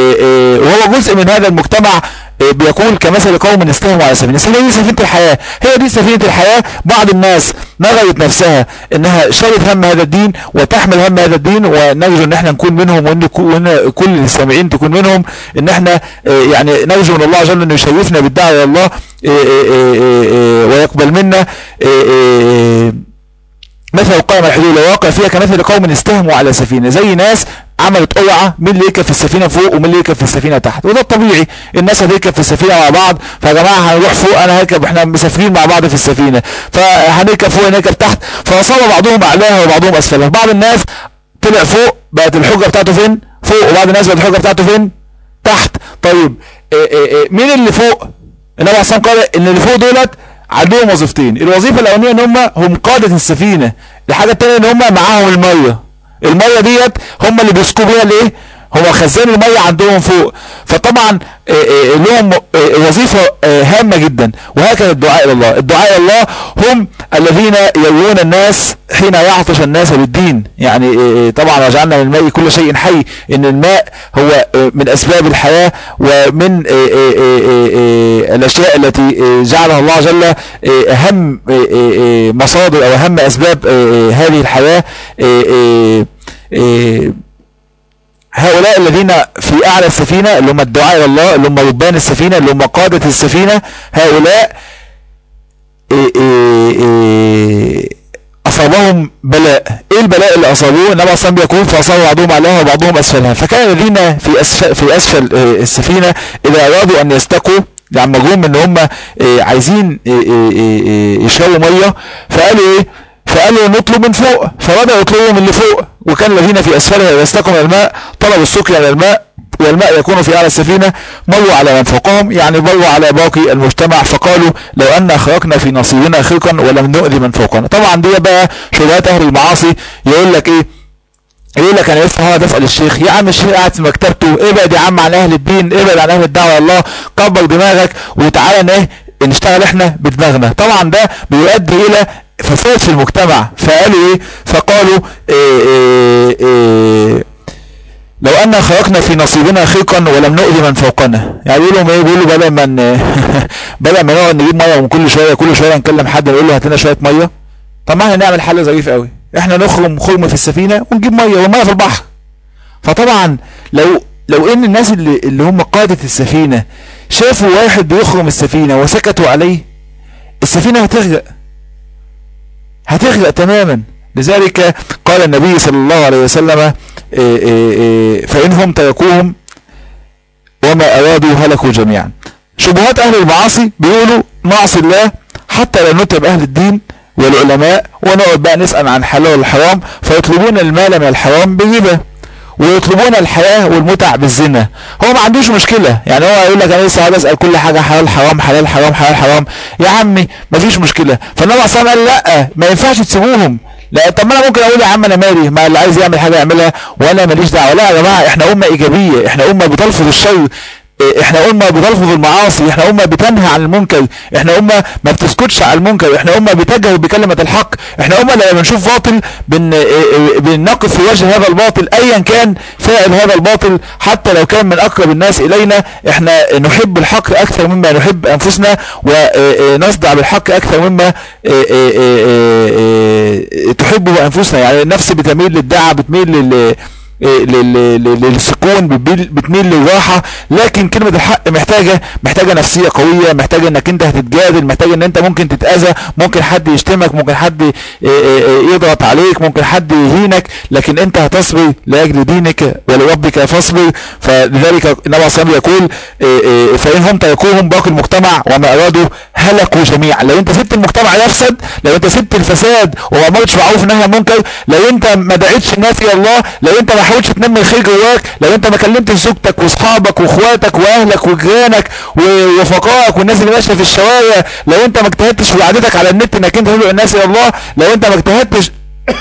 Speaker 4: وهو جزء من هذا المجتمع إيه بيقول كمثل قوم استهموا على سفينه السفينه دي سفينه الحياه هي دي سفينه الحياه بعض الناس نغيت نفسها انها شالت هم هذا الدين وتحمل هم هذا الدين ونرجو ان احنا نكون منهم وان كو- وإن كل السامعين تكون منهم ان احنا إيه يعني نرجو من الله عز وجل انه يشرفنا بالدعوه الى الله إيه إيه إيه إيه إيه ويقبل منا إيه إيه مثل القائم على الحدود الواقع فيها كمثل قوم استهموا على سفينه زي ناس عملت قرعه مين اللي يركب في السفينه فوق ومين اللي يركب في السفينه تحت وده الطبيعي الناس هتركب في السفينه مع بعض فيا جماعه هنروح فوق انا هركب احنا مسافرين مع بعض في السفينه فهنركب فوق نركب تحت فاصاب بعضهم اعلاها وبعضهم اسفلها بعض الناس طلع فوق بقت الحجه بتاعته فين فوق وبعض الناس بقت الحجه بتاعته فين تحت طيب إيه إيه إيه مين اللي فوق النبي عليه الصلاه والسلام قال ان اللي فوق دولت عندهم وظيفتين الوظيفه الاولانيه ان هم هم قاده السفينه الحاجه الثانيه ان هم معاهم الميه الميه ديت هم اللي بيسقوا بيها الايه هو خزان الميه عندهم فوق فطبعا آه، آه، لهم آه، وظيفه آه، هامه جدا وهكذا الدعاء الى الله الدعاء الى الله هم الذين يروون الناس حين يعطش الناس بالدين يعني آه، آه، طبعا وجعلنا من الماء كل شيء حي ان الماء هو آه، من اسباب الحياه ومن آه، آه، آه، آه، آه، الاشياء التي آه، جعلها الله جل آه، اهم آه، آه، آه، مصادر او اهم اسباب آه، آه، هذه الحياه آه، آه، آه، هؤلاء الذين في اعلى السفينه اللي هم الدعاء الى الله اللي هم ربان السفينه اللي هم قاده السفينه هؤلاء إيه إيه إيه اصابهم بلاء ايه البلاء اللي اصابوه النبي اصلا بيقول فاصاب بعضهم عليها وبعضهم اسفلها فكان الذين في اسفل في اسفل آه، السفينه اذا ارادوا ان يستقوا يعني مجهوم ان هم آه، عايزين آه، آه، آه، آه، يشربوا ميه فقالوا ايه فقالوا نطلب من فوق فبدأوا يطلبوا من اللي فوق وكان الذين في اسفلها اذا استقوا من الماء طلبوا السقيا من الماء والماء يكون في اعلى السفينه مروا على من فوقهم يعني مروا على باقي المجتمع فقالوا لو ان خرقنا في نصيبنا خرقا ولم نؤذي من فوقنا طبعا دي بقى شبهات اهل المعاصي يقول لك ايه يقول لك انا لسه هقعد اسال الشيخ يا عم الشيخ قاعد في مكتبته ابعد يا عم عن اهل الدين ابعد عن اهل الدعوه الله كبر دماغك وتعالى ان ايه نشتغل احنا بدماغنا طبعا ده بيؤدي الى فساد في المجتمع فقالوا ايه فقالوا إيه إيه إيه لو ان خرقنا في نصيبنا خرقا ولم نؤذي من فوقنا يعني بيقولوا ايه بيقولوا بدل ما ن- بدل ما نقعد نجيب ميه من كل شويه كل شويه نكلم حد نقول له هات لنا شويه ميه طب ما احنا نعمل حل ظريف قوي احنا نخرم خرم في السفينه ونجيب ميه والميه في البحر فطبعا لو لو ان الناس اللي, اللي هم قاده السفينه شافوا واحد بيخرم السفينه وسكتوا عليه السفينه هتغرق هتغرق تماما لذلك قال النبي صلى الله عليه وسلم إيه إيه إيه فإنهم تركوهم وما أرادوا هلكوا جميعا شبهات أهل المعاصي بيقولوا نعصي الله حتى لا نتعب أهل الدين والعلماء ونقعد بقى نسأل عن حلال والحرام فيطلبون المال من الحرام بالربا ويطلبون الحياة والمتع بالزنا هو ما عندوش مشكلة يعني هو يقول لك انا لسه هقعد اسال كل حاجة حلال حرام حلال حرام حلال حرام يا عمي ما فيش مشكلة فالنبي صلى الله عليه وسلم قال لا ما ينفعش تسيبوهم لا طب ما انا ممكن اقول يا عم انا مالي ما اللي عايز يعمل حاجة يعملها وانا ماليش دعوة لا يا جماعة احنا امة ايجابية احنا امة بتلفظ الشر إيه، احنا امه بتلفظ المعاصي احنا امه بتنهى عن المنكر احنا امه ما بتسكتش عن المنكر احنا امه بتجهر بكلمه الحق احنا امه لما بنشوف باطل بن إيه، إيه، بنقف في وجه هذا الباطل ايا كان فاعل هذا الباطل حتى لو كان من اقرب الناس الينا احنا نحب الحق اكثر مما نحب انفسنا ونصدع بالحق اكثر مما إيه، إيه، إيه، إيه، إيه، تحبه انفسنا يعني النفس بتميل للدعه بتميل لل إيه، لل- لل- للسكون بتميل بتميل للراحه لكن كلمه الحق محتاجه محتاجه نفسيه قويه محتاجه انك انت هتتجادل محتاجه ان انت ممكن تتاذى ممكن حد يشتمك ممكن حد إيه، إيه، إيه، يضغط عليك ممكن حد يهينك لكن انت هتصبر لاجل دينك ولربك فاصبر فلذلك النبي صلى الله عليه وسلم يقول إيه، إيه، فان هم تركوهم باقي المجتمع وما ارادوا هلكوا جميعا لو انت سبت المجتمع يفسد لو انت سبت الفساد وما امرتش بالمعروف ونهي عن المنكر لو انت ما دعيتش الناس الى الله لو انت ما حاولتش تنمي الخير جواك لو انت ما كلمتش زوجتك واصحابك واخواتك واهلك وجيرانك ورفقائك والناس اللي ماشيه في الشوارع لو انت ما اجتهدتش في قعدتك على النت انك انت تدعو الناس الى الله لو انت ما اجتهدتش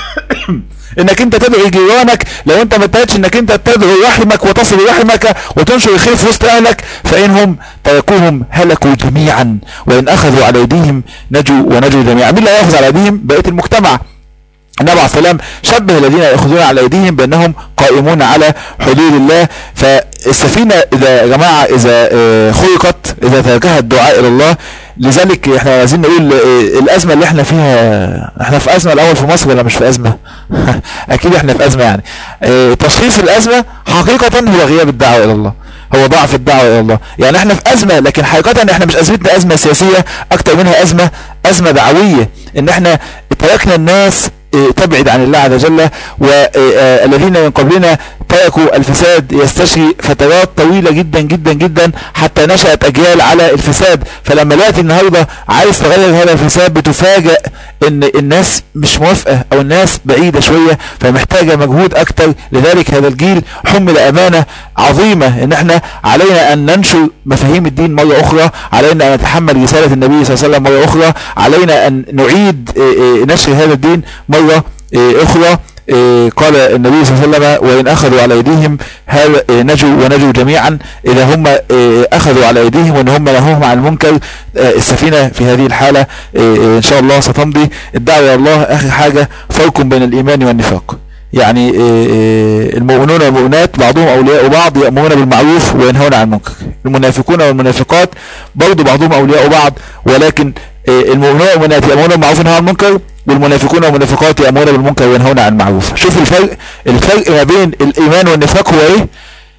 Speaker 4: انك انت تدعو جيرانك لو انت ما اجتهدتش انك انت تدعو رحمك وتصل رحمك وتنشر الخير في وسط اهلك فانهم تركوهم هلكوا جميعا وان اخذوا على ايديهم نجوا ونجوا جميعا مين اللي هياخذ على ايديهم بقيه المجتمع النبي عليه السلام شبه الذين ياخذون على ايديهم بانهم قائمون على حدود الله فالسفينه اذا يا جماعه اذا آه، خلقت اذا تركها الدعاء الى الله لذلك احنا عايزين نقول آه، الازمه اللي احنا فيها احنا في ازمه الاول في مصر ولا مش في ازمه اكيد احنا في ازمه يعني آه، تشخيص الازمه حقيقه هو غياب الدعوه الى الله هو ضعف الدعوه الى الله يعني احنا في ازمه لكن حقيقه احنا مش ازمتنا ازمه سياسيه اكتر منها ازمه ازمه دعويه ان احنا تركنا الناس اه، تبعد عن الله عز وجل والذين من قبلنا تركوا الفساد يستشري فترات طويلة جدا جدا جدا حتى نشأت أجيال على الفساد فلما لقيت النهاردة عايز تغير هذا الفساد بتفاجأ ان الناس مش موافقة او الناس بعيدة شوية فمحتاجة مجهود اكتر لذلك هذا الجيل حمل امانة عظيمة ان احنا علينا ان ننشر مفاهيم الدين مرة اخرى علينا ان نتحمل رسالة النبي صلى الله عليه وسلم مرة اخرى علينا ان نعيد اه، اه، نشر هذا الدين مرة اه، اخرى إيه، قال النبي صلى الله عليه وسلم وإن أخذوا على أيديهم هذا إيه، نجوا ونجوا جميعا إذا هم إيه، أخذوا على أيديهم وإن هم نهوهم عن المنكر آه، السفينة في هذه الحالة إيه، إيه، إن شاء الله ستمضي الدعوة إلى الله آخر حاجة فرق بين الإيمان والنفاق يعني إيه، إيه، المؤمنون والمؤمنات بعضهم أولياء بعض يأمرون بالمعروف وينهون عن المنكر المنافقون والمنافقات برضو بعضهم أولياء بعض ولكن إيه، المؤمنون والمؤمنات يأمرون بالمعروف وينهون عن المنكر والمنافقون والمنافقات يأمرون بالمنكر وينهون عن المعروف شوف الفرق الفرق ما بين الإيمان والنفاق هو إيه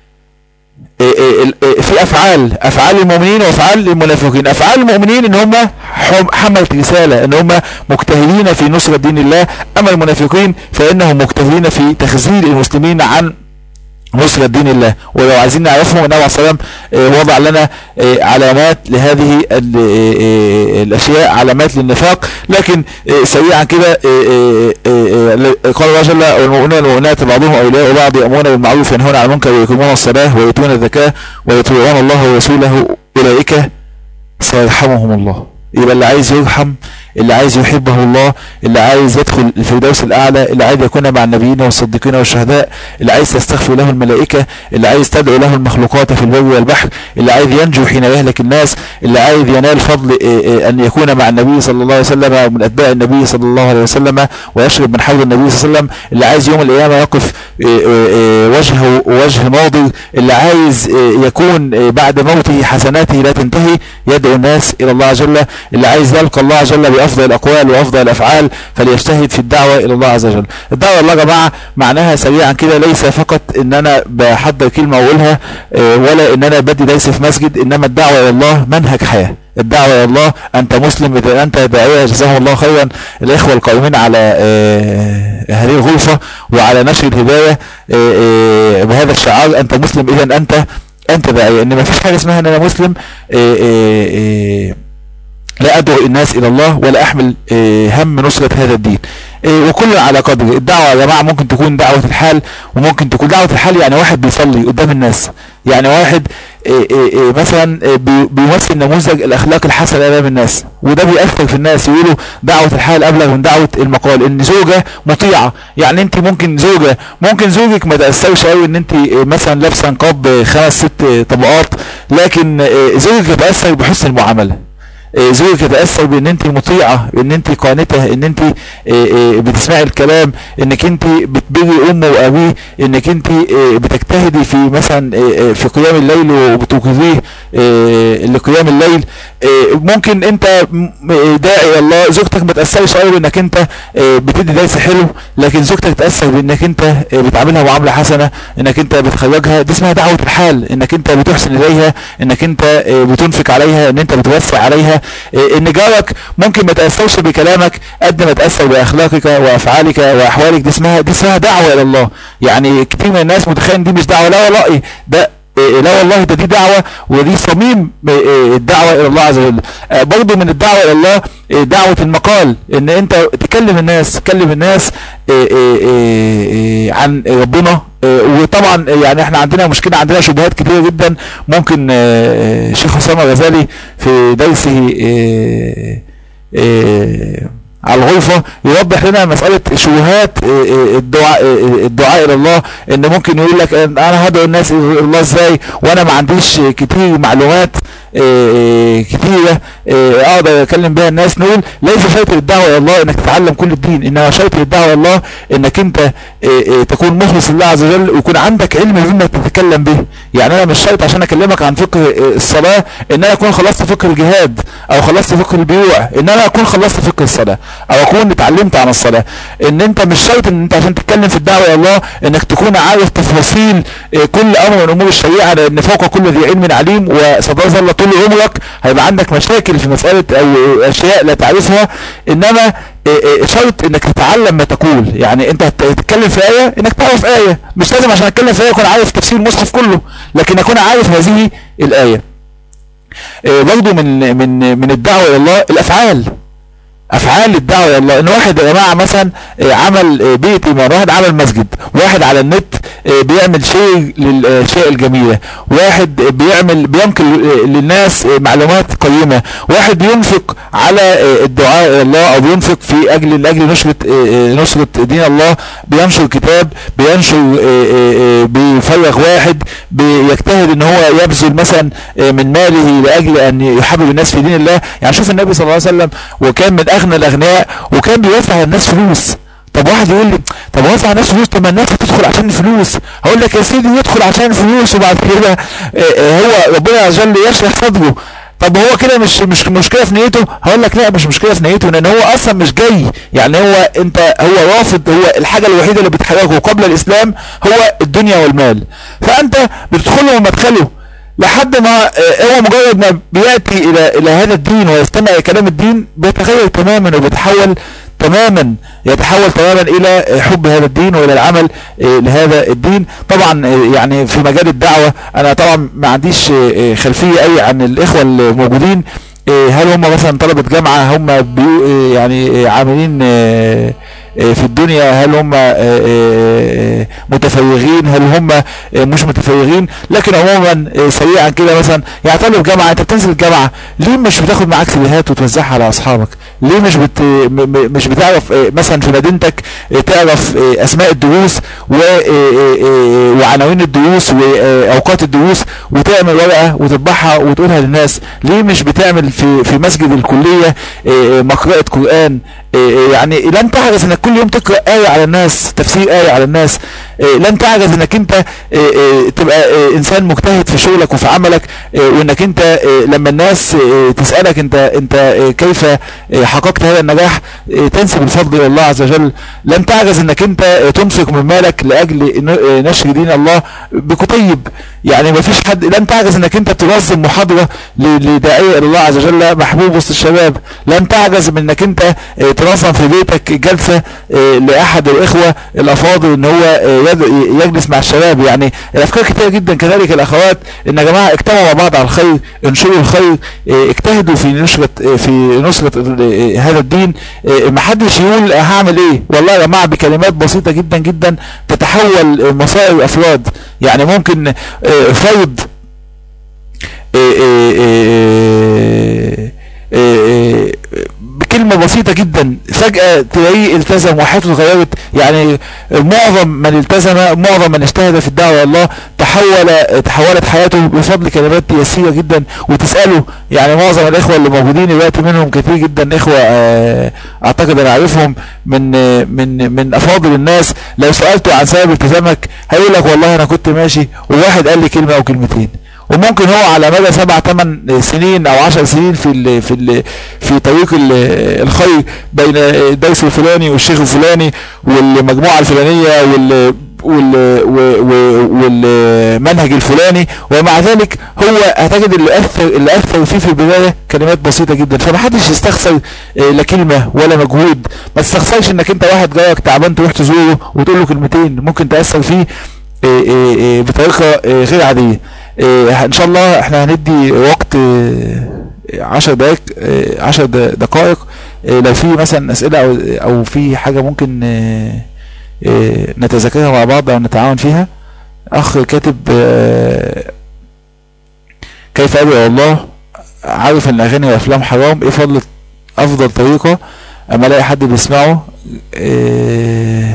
Speaker 4: إيه إيه ال- إيه في افعال افعال المؤمنين وافعال المنافقين افعال المؤمنين ان هم حم- حملت رساله ان هم مجتهدين في نصره دين الله اما المنافقين فانهم مجتهدين في تخذيل المسلمين عن نصرة دين الله ولو عايزين نعرفهم النبي عليه الصلاة والسلام آه، وضع لنا آه، علامات لهذه ال- آه، آه، الأشياء علامات للنفاق لكن آه، سريعا كده آه، آه، آه، آه، قال الله جل والمؤمنون والمؤمنات بعضهم اولياء بعض يامرون بالمعروف وينهون عن المنكر ويقيمون الصلاه ويؤتون الزكاه ويطيعون الله ورسوله اولئك سيرحمهم الله يبقى اللي عايز يرحم اللي عايز يحبه الله اللي عايز يدخل الفردوس الاعلى اللي عايز يكون مع النبيين والصديقين والشهداء اللي عايز تستغفر له الملائكه اللي عايز تدعو له المخلوقات في البر والبحر اللي عايز ينجو حين يهلك الناس اللي عايز ينال فضل إيه إيه ان يكون مع النبي صلى الله عليه وسلم ومن اتباع النبي صلى الله عليه وسلم ويشرب من حوض النبي صلى الله عليه وسلم اللي عايز يوم القيامه يقف إيه وجهه وجه ناضر اللي عايز يكون بعد موته حسناته لا تنتهي يدعو الناس الى الله عز وجل اللي عايز يلقى الله عز وجل بافضل الاقوال وافضل الافعال فليجتهد في الدعوه الى الله عز وجل الدعوه الى الله يا جماعه معناها سريعا كده ليس فقط ان انا بحضر كلمه واقولها ولا ان انا بدي درس في مسجد انما الدعوه الى الله منهج حياه الدعوة إلى الله أنت مسلم إذا أنت داعية جزاهم الله خيرا الإخوة القائمين على هذه الغرفة وعلى نشر الهداية بهذا الشعار أنت مسلم إذا أنت أنت داعية إن ما فيش حاجة اسمها أن أنا مسلم لا أدعو الناس إلى الله ولا أحمل هم نصرة هذا الدين وكل على قدر الدعوة يا جماعة ممكن تكون دعوة الحال وممكن تكون دعوة الحال يعني واحد بيصلي قدام الناس يعني واحد مثلا بيمثل نموذج الاخلاق الحسنه امام الناس وده بيأثر في الناس يقولوا دعوه الحال ابلغ من دعوه المقال ان زوجه مطيعه يعني انت ممكن زوجه ممكن زوجك ما تاثرش قوي ان انت مثلا لابسه نقاب خمس ست طبقات لكن زوجك يتاثر بحسن المعامله زوجك يتاثر بان انت مطيعه ان انت قانته ان انت بتسمعي الكلام انك انت بتبري امه وابيه انك انت بتجتهدي في مثلا في قيام الليل وبتوقظيه لقيام الليل ممكن انت داعي الله زوجتك ما تاثرش قوي بانك انت بتدي درس حلو لكن زوجتك تاثر بانك انت بتعاملها معامله حسنه انك انت بتخرجها دي اسمها دعوه الحال انك انت بتحسن اليها انك انت بتنفق عليها ان انت بتوسع عليها ان جارك ممكن ما تاثرش بكلامك قد ما تاثر باخلاقك وافعالك واحوالك دي اسمها دي اسمها دعوه الى الله يعني كتير من الناس متخيل دي مش دعوه لا والله ده لا والله ده دي دعوة ودي صميم الدعوة الى الله عز وجل برضو من الدعوة الى الله دعوة المقال ان انت تكلم الناس تكلم الناس عن ربنا وطبعا يعني احنا عندنا مشكلة عندنا شبهات كتيرة جدا ممكن شيخ حسام الغزالي في درسه على الغرفة يوضح لنا مسألة شبهات الدعاء الدعاء الى الله ان ممكن يقول لك انا هدعو الناس الى الله ازاي وانا ما عنديش كتير معلومات كتيرة اقدر اكلم بها الناس نقول ليس شرط الدعوة الى الله انك تتعلم كل الدين انما شرط الدعوة الى الله انك انت تكون مخلص لله عز وجل ويكون عندك علم بما تتكلم به يعني انا مش شرط عشان اكلمك عن فقه الصلاة ان انا اكون خلصت فقه الجهاد او خلصت فقه البيوع ان انا اكون خلصت فقه الصلاة او اكون اتعلمت عن الصلاة ان انت مش شرط ان انت عشان تتكلم في الدعوة الى الله انك تكون عارف تفاصيل كل امر من امور الشريعة لان فوق كل ذي علم عليم وستظل طول عمرك هيبقى عندك مشاكل في مسألة او اشياء لا تعرفها انما شرط انك تتعلم ما تقول يعني انت تتكلم في آية انك تعرف آية مش لازم عشان اتكلم في آية اكون عارف تفسير المصحف كله لكن اكون عارف هذه الآية برضو من من من الدعوة الى الله الافعال افعال الدعوه الى الله ان واحد يا جماعه مثلا عمل بيت ايمان واحد عمل مسجد واحد على النت بيعمل شيء للاشياء الجميله واحد بيعمل بينقل للناس معلومات قيمه واحد بينفق على الدعاء الى الله او بينفق في اجل لاجل نشره نشره دين الله بينشر كتاب بينشر بيفرغ واحد بيجتهد ان هو يبذل مثلا من ماله لاجل ان يحبب الناس في دين الله يعني شوف النبي صلى الله عليه وسلم وكان من اغنى الاغنياء وكان بيوزع على الناس فلوس طب واحد يقول لي طب وزع على الناس فلوس طب ما الناس هتدخل عشان الفلوس هقول لك يا سيدي يدخل عشان الفلوس وبعد كده هو ربنا عز وجل يشرح صدره طب هو كده مش مش مشكله في نيته هقول لك لا مش مشكله في نيته لان هو اصلا مش جاي يعني هو انت هو رافض هو الحاجه الوحيده اللي بتحركه قبل الاسلام هو الدنيا والمال فانت بتدخله ومدخله لحد ما هو مجرد ما بياتي الى الى هذا الدين ويستمع كلام الدين بيتغير تماما وبيتحول تماما يتحول تماما الى حب هذا الدين والى العمل لهذا الدين طبعا يعني في مجال الدعوة انا طبعا ما عنديش خلفية اي عن الاخوة الموجودين هل هم مثلا طلبة جامعة هم يعني عاملين آه، في الدنيا هل هم آه، آه، متفرغين هل هم آه، مش متفرغين لكن عموما آه، سريعا كده مثلا يعني طالب جامعه انت بتنزل الجامعه ليه مش بتاخد معاك سيديهات وتوزعها على اصحابك ليه مش بت م- م- مش بتعرف آه، مثلا في مدينتك آه، تعرف آه، اسماء الدروس و آه، آه، آه، وعناوين الدروس واوقات الدروس وتعمل ورقه وتطبعها وتقولها للناس ليه مش بتعمل في في مسجد الكليه آه، آه، مقرأة قرآن آه، آه، يعني لن تعجز انك كل يوم تقرأ آية على الناس تفسير آية على الناس آه، لن تعجز انك انت آه، آه، تبقى آه، انسان مجتهد في شغلك وفي عملك آه، وانك انت آه، لما الناس آه، تسألك انت انت آه، كيف آه، حققت هذا النجاح آه، تنسب الفضل الى الله عز وجل لن تعجز انك انت آه، تنفق من مالك لاجل ن- آه، نشر دين الله بكتيب يعني ما فيش حد لن تعجز انك انت تنظم محاضرة ل- لداعية الى الله عز وجل محبوب وسط الشباب لن تعجز من انك انت آه، تنظم في بيتك جلسة آه، لاحد الاخوة الافاضل ان هو آه، يد- يجلس مع الشباب يعني الافكار كتيرة جدا كذلك الاخوات ان يا جماعة اجتمعوا مع بعض على الخير انشروا الخير آه، اجتهدوا في نشرة آه، في نصرة آه، هذا الدين آه، محدش يقول هعمل ايه والله يا جماعة بكلمات بسيطة جدا جدا تتحول آه، مصائر افراد يعني ممكن آه، فرد آه، آه، آه، آه، آه، بكلمة بسيطة جدا فجأة تلاقيه التزم وحياته اتغيرت يعني معظم من التزم معظم من اجتهد في الدعوة الى الله تحول تحولت حياته بفضل كلمات يسيرة جدا وتسأله يعني معظم الاخوة اللي موجودين دلوقتي منهم كتير جدا اخوة آه، اعتقد انا عارفهم من آه، من من افاضل الناس لو سألته عن سبب التزامك هيقول لك والله انا كنت ماشي وواحد قال لي كلمة او كلمتين وممكن هو على مدى سبع ثمان سنين او عشر سنين في ال في ال في طريق ال- الخير بين الدرس الفلاني والشيخ الفلاني والمجموعه الفلانيه وال وال و- و- والمنهج الفلاني ومع ذلك هو هتجد اللي اثر اللي اثر فيه في البدايه كلمات بسيطه جدا فمحدش يستخسر آه، لا كلمه ولا مجهود ما تستخسرش انك انت واحد جارك تعبان تروح تزوره وتقول له كلمتين ممكن تاثر فيه آه، آه، آه، بطريقه آه، غير عاديه إيه ان شاء الله احنا هندي وقت إيه، عشر دقائق إيه، عشر د- دقائق إيه، لو في مثلا اسئله او او في حاجه ممكن إيه، إيه، نتذاكرها مع بعض او نتعاون فيها اخ كاتب إيه، كيف ادعو الله عارف ان الاغاني والافلام حرام ايه فضل افضل طريقه اما الاقي حد بيسمعه إيه،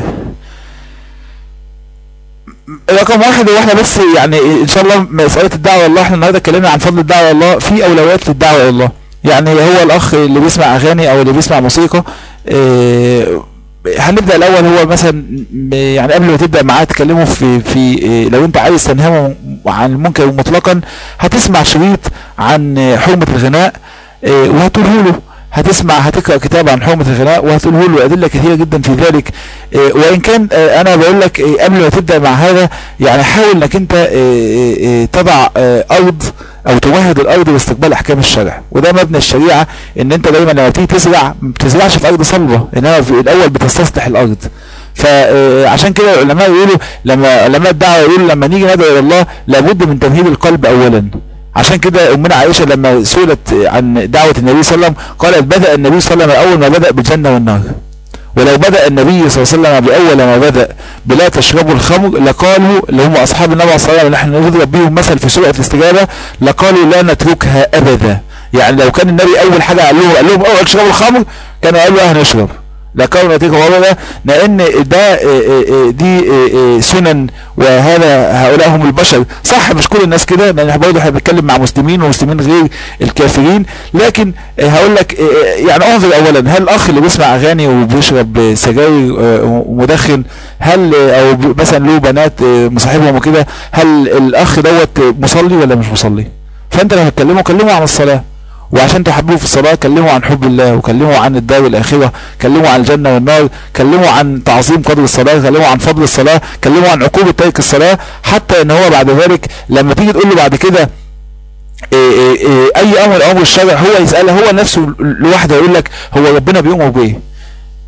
Speaker 4: رقم واحد هو احنا بس يعني ان شاء الله مسألة الدعوة الله احنا النهارده اتكلمنا عن فضل الدعوة الله في اولويات للدعوة الى الله يعني هو الاخ اللي بيسمع اغاني او اللي بيسمع موسيقى اه هنبدا الاول هو مثلا م- يعني قبل ما تبدا معاه تكلمه في في اه لو انت عايز تنهمه عن المنكر مطلقا هتسمع شريط عن اه حرمة الغناء اه وهتقوله له هتسمع هتقرا كتاب عن حرمة الغناء وهتقوله له ادله كثيره جدا في ذلك إيه، وان كان آه، انا بقول لك إيه، قبل ما تبدا مع هذا يعني حاول انك انت إيه، إيه، تضع آه، ارض او تمهد الارض لاستقبال احكام الشرع وده مبنى الشريعه ان انت دايما لما تيجي تزرع ما بتزرعش في ارض صلبه انما في الاول بتستصلح الارض فعشان كده العلماء يقولوا لما علماء الدعوه يقولوا لما نيجي ندعو الى الله لابد من تمهيد القلب اولا عشان كده امنا عائشه لما سئلت عن دعوه النبي صلى الله عليه وسلم قالت بدا النبي صلى الله عليه وسلم اول ما بدا بالجنه والنار ولو بدأ النبي صلى الله عليه وسلم بأول ما بدأ بلا تشربوا الخمر لقالوا اللي هم أصحاب النبي صلى الله عليه وسلم نحن نضرب بهم مثل في سورة الاستجابة لقالوا لا نتركها أبدا يعني لو كان النبي أول حاجة قال لهم قال لهم اوعوا تشربوا الخمر كانوا قالوا اه هنشرب لقالوا نتركها أبدا لأن ده آه، آه، آه، دي آه، آه، سنن وهذا هؤلاء هم البشر صح مش كل الناس كده لأن احنا برضه احنا بنتكلم مع مسلمين ومسلمين غير الكافرين لكن آه، هقول لك آه، يعني انظر اولا هل الاخ اللي بيسمع اغاني وبيشرب آه، سجاير آه، ومدخن هل آه، او ب- مثلا له بنات آه، مصاحبهم وكده هل الاخ دوت آه، مصلي ولا مش مصلي فانت لما تكلمه كلمه عن الصلاه وعشان تحبوه في الصلاة كلموا عن حب الله وكلموا عن الدار الآخرة كلموا عن الجنة والنار كلموا عن تعظيم قدر الصلاة كلموا عن فضل الصلاة كلموا عن عقوبة ترك الصلاة حتى ان هو بعد ذلك لما تيجي تقول له بعد كده إيه إيه إيه اي امر امر الشرع هو يسأله هو نفسه لوحده يقول لك هو ربنا بيؤمر بايه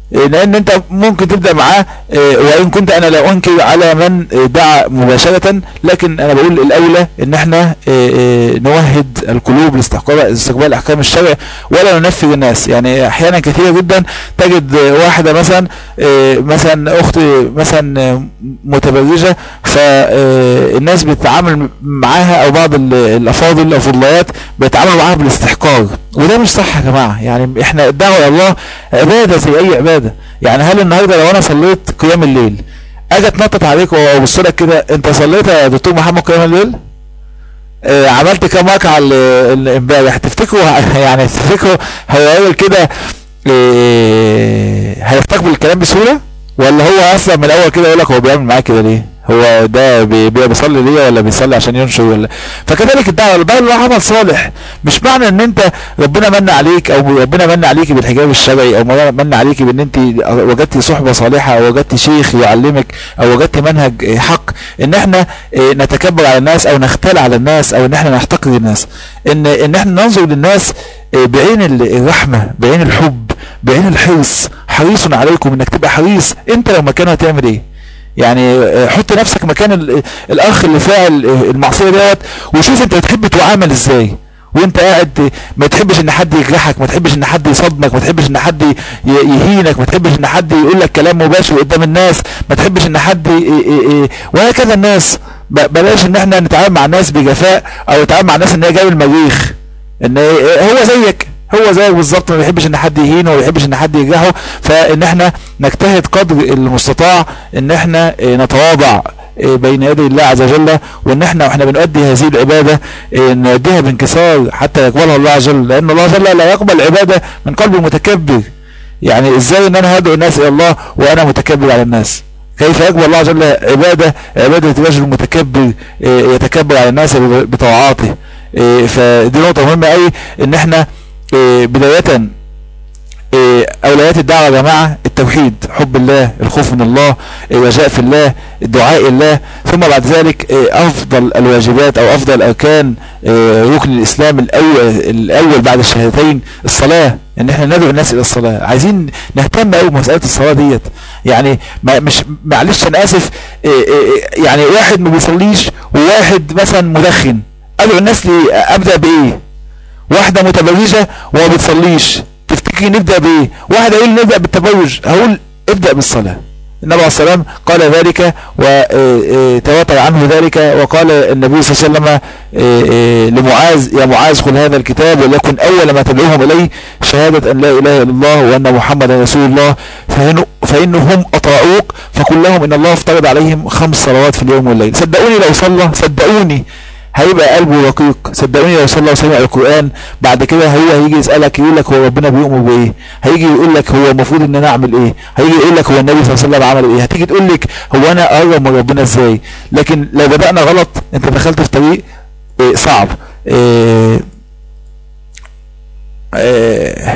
Speaker 4: إيه، لان انت ممكن تبدا معاه إيه، وان كنت انا لا انكر على من إيه، دعا مباشره لكن انا بقول الاولى ان احنا إيه، إيه، نوهد القلوب لاستحقاق استقبال احكام الشرع ولا ننفذ الناس يعني احيانا كثيره جدا تجد واحده مثلا إيه، مثلا اخت مثلا متبرجه فالناس بتتعامل معاها او بعض ال- الافاضل او فضليات بيتعاملوا معاها بالاستحقار وده مش صح يا جماعه يعني احنا الدعوه الى الله عباده زي اي عباده يعني هل النهارده لو انا صليت قيام الليل اجي اتنطط عليك وابص لك كده انت صليت يا دكتور محمد قيام الليل؟ آه عملت كام ركعه ال- ال- امبارح تفتكروا يعني تفتكروا هيقول كده آه، هيستقبل الكلام بسهوله ولا هو اصلا من الاول كده يقول لك هو بيعمل معاك كده ليه؟ هو ده بي- بي- بيصلي ليه ولا بيصلي عشان ينشر ولا فكذلك الدعوه الدعوه لله عمل صالح مش معنى ان انت ربنا من عليك او ربنا من عليك بالحجاب الشرعي او من عليك بان انت وجدت صحبه صالحه او وجدت شيخ يعلمك او وجدت منهج حق ان احنا اه، نتكبر على الناس او نختال على الناس او ان احنا نحتقر الناس ان ان احنا ننظر للناس اه، بعين ال- الرحمه بعين الحب بعين الحرص حريص عليكم انك تبقى حريص انت لو مكانه هتعمل ايه يعني اه، حط نفسك مكان ال- الاخ اللي فاعل اه، المعصيه ديت وشوف انت بتحب تعامل ازاي وانت قاعد ما تحبش ان حد يجرحك ما تحبش ان حد يصدمك ما تحبش ان حد ي- يهينك ما تحبش ان حد يقول لك كلام مباشر قدام الناس ما تحبش ان حد ي- ي- ي- وهكذا الناس ب- بلاش ان احنا نتعامل مع الناس بجفاء او نتعامل مع الناس ان هي جايه من المريخ ان هو زيك هو زيك بالظبط ما بيحبش ان حد يهينه وما بيحبش ان حد يجرحه فان احنا نجتهد قدر المستطاع ان احنا اه، نتواضع اه، بين يدي الله عز وجل وان احنا واحنا بنؤدي هذه العباده اه، نؤديها بانكسار حتى يقبلها الله عز وجل لان الله عز وجل لا يقبل عباده من قلب متكبر يعني ازاي ان انا هدعو الناس الى الله وانا متكبر على الناس كيف يقبل الله عز وجل عباده عباده رجل متكبر اه، يتكبر على الناس بطاعاته اه، فدي نقطه مهمه قوي ان احنا اه، بدايه إيه، اولويات الدعوه يا جماعه التوحيد حب الله الخوف من الله الرجاء في الله الدعاء الله ثم بعد ذلك إيه، افضل الواجبات او افضل اركان إيه، ركن الاسلام الاول الاول بعد الشهادتين الصلاه ان احنا ندعو الناس الى الصلاه عايزين نهتم قوي بمساله الصلاه ديت يعني ما مش معلش انا اسف إيه، إيه، يعني واحد ما بيصليش وواحد مثلا مدخن ادعو الناس لي ابدا بايه واحده متبرجه وما بتصليش تفتكري نبدا بايه واحد هيقول نبدا بالتبرج هقول ابدا بالصلاه النبي عليه السلام قال ذلك وتواتر عنه ذلك وقال النبي صلى الله عليه وسلم آه، آه، لمعاذ يا معاذ خذ هذا الكتاب وليكن اول ما تدعوهم اليه شهاده ان لا اله الا الله وان محمدا رسول الله فإن فانهم اطاعوك فقل لهم ان الله افترض عليهم خمس صلوات في اليوم والليل صدقوني لو صلى صدقوني هيبقى قلبه رقيق صدقوني لو صلى وسمع القران بعد كده هو هيجي يسالك يقول لك هو ربنا بيؤمر بايه هيجي يقول لك هو المفروض ان انا اعمل ايه هيجي يقول لك هو النبي صلى الله عليه وسلم عمل ايه هتيجي تقول لك هو انا اقرب من ربنا ازاي لكن لو بدانا غلط انت دخلت في طريق إيه صعب إيه إيه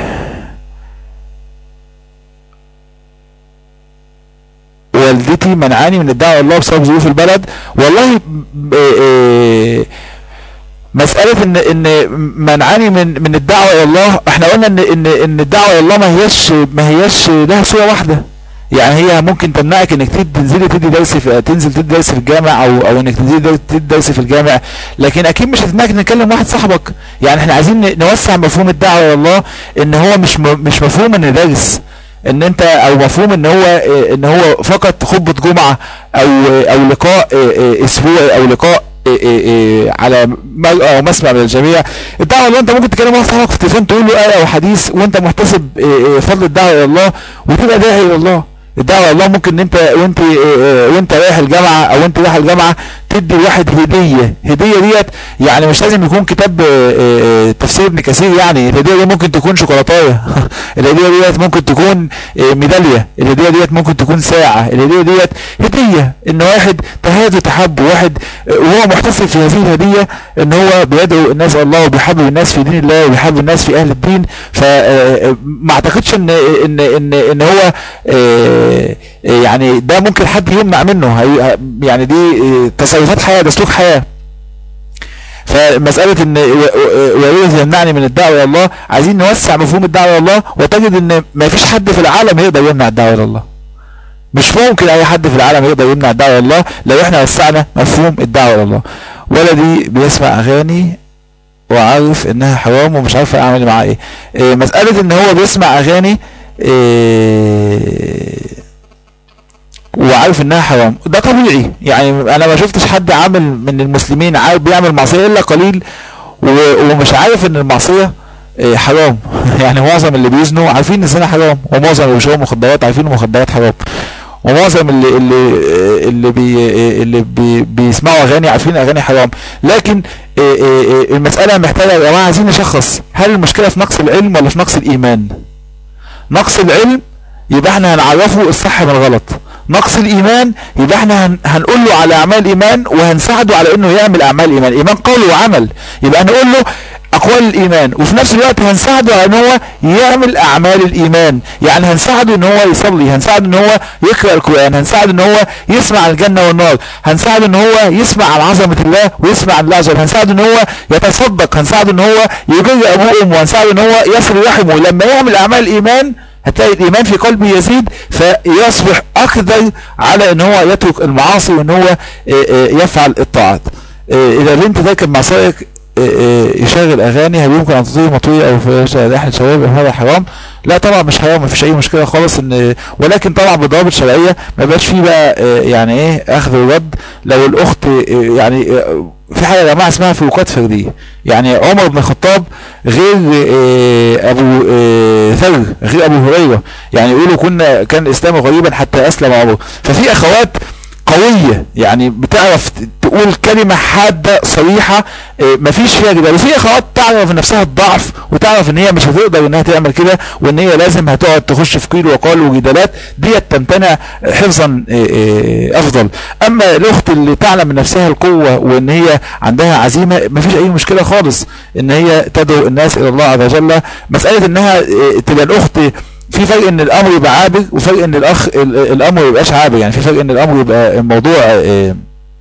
Speaker 4: والدتي منعاني من الدعوه الله بسبب ظروف البلد والله ب- إيه مسألة ان ان منعاني من من الدعوة الى الله احنا قلنا ان ان ان الدعوة الى الله ما هياش ما هياش لها صورة واحدة يعني هي ممكن تمنعك انك تد- تنزلي تدي درس في تنزل تدي درس في الجامع او او انك تنزلي در- تدي درس في الجامع لكن اكيد مش هتمنعك انك تكلم واحد صاحبك يعني احنا عايزين ن- نوسع مفهوم الدعوة الى الله ان هو مش م- مش مفهوم ان درس ان انت او مفهوم ان هو اه، ان هو فقط خطبة جمعة او او لقاء اه، اه، اسبوعي او لقاء اه، اه، اه، على مرأة او مسمع من الجميع الدعوة اللي انت ممكن تكلم واحد صاحبك في التليفون تقول له آية او حديث وانت محتسب اه، اه، فضل الدعوة الى الله وتبقى داعي الى الله الدعوة الى الله ممكن ان انت وانت اه، اه، وانت رايح الجامعة او انت رايح الجامعة تدي واحد هدية هدية ديت يعني مش لازم يكون كتاب اه، اه، تفسير ابن كثير يعني الهدية دي ممكن تكون شوكولاتاية الهدية ديت ممكن تكون اه، ميدالية الهدية ديت ممكن تكون ساعة الهدية ديت هدية ان واحد تهاد وتحب واحد اه، وهو محتسب في هذه الهدية ان هو بيدعو الناس الى الله وبيحبب الناس في دين الله وبيحبب الناس في اهل الدين فما اعتقدش ان ان ان ان هو اه، اه، يعني ده ممكن حد يمنع منه هي- يعني دي اه، تصرفات حياة ده سلوك حياة فمساله ان ويريد يمنعني من الدعوه الى الله عايزين نوسع مفهوم الدعوه الى الله وتجد ان ما فيش حد في العالم يقدر يمنع الدعوه الى الله مش ممكن اي حد في العالم يقدر يمنع الدعوه الى الله لو احنا وسعنا مفهوم الدعوه الى الله ولدي بيسمع اغاني وعارف انها حرام ومش عارف اعمل معاه ايه, إيه مساله ان هو بيسمع اغاني إيه وعارف انها حرام ده طبيعي يعني انا ما شفتش حد عامل من المسلمين عارف بيعمل معصيه الا قليل و- ومش عارف ان المعصيه إيه، حرام يعني معظم اللي بيزنوا عارفين ان الزنا حرام ومعظم اللي بيشربوا مخدرات عارفين ان المخدرات حرام ومعظم اللي اللي اللي بي اللي بي بيسمعوا اغاني عارفين اغاني حرام لكن إيه إيه إيه المساله محتاجه يا جماعه عايزين نشخص هل المشكله في نقص العلم ولا في نقص الايمان نقص العلم يبقى احنا هنعرفه الصح من الغلط نقص الايمان يبقى احنا هن هنقول له على اعمال ايمان وهنساعده على انه يعمل اعمال ايمان ايمان قول وعمل يبقى نقول له اقوال الايمان وفي نفس الوقت هنساعده على ان هو يعمل اعمال الايمان يعني هنساعده ان هو يصلي هنساعده ان هو يقرا القران هنساعده ان هو يسمع عن الجنه والنار هنساعده ان هو يسمع عن عظمه الله ويسمع عن الله عز وجل هنساعده ان هو يتصدق هنساعده ان هو يبر ابوه وامه هنساعده ان هو يصل رحمه لما يعمل اعمال الايمان هتلاقي الايمان في قلبه يزيد فيصبح اقدر على ان هو يترك المعاصي وان هو آه، آه، يفعل الطاعات آه، اذا البنت راكب مع سائق آه، آه، يشغل اغاني هل يمكن ان تطير مطوية او في رحله شباب أم هذا حرام لا طبعا مش حرام مفيش اي مشكله خالص ان ولكن طبعا بضوابط شرعيه ما يبقاش فيه بقى آه، يعني ايه اخذ ورد لو الاخت آه، يعني آه، في حاجه يا جماعه اسمها فروقات فرديه يعني عمر بن الخطاب غير آه، ابو آه، ذر غير ابو هريره يعني يقولوا كنا كان الاسلام غريبا حتى اسلم عمر ففي اخوات قوية يعني بتعرف ت- تقول كلمة حادة صريحة آه، مفيش فيها جدال وفي اخوات تعرف في نفسها الضعف وتعرف ان هي مش هتقدر انها تعمل كده وان هي لازم هتقعد تخش في قيل وقال وجدالات ديت تمتنع حفظا آه، آه، افضل اما الاخت اللي تعلم من نفسها القوة وان هي عندها عزيمة مفيش اي مشكلة خالص ان هي تدعو الناس الى الله عز وجل مسألة انها آه، تبقى الاخت في فرق ان الامر يبقى عابر وفرق ان الاخ ال- الامر يبقاش عابر يعني في فرق ان الامر يبقى الموضوع آه،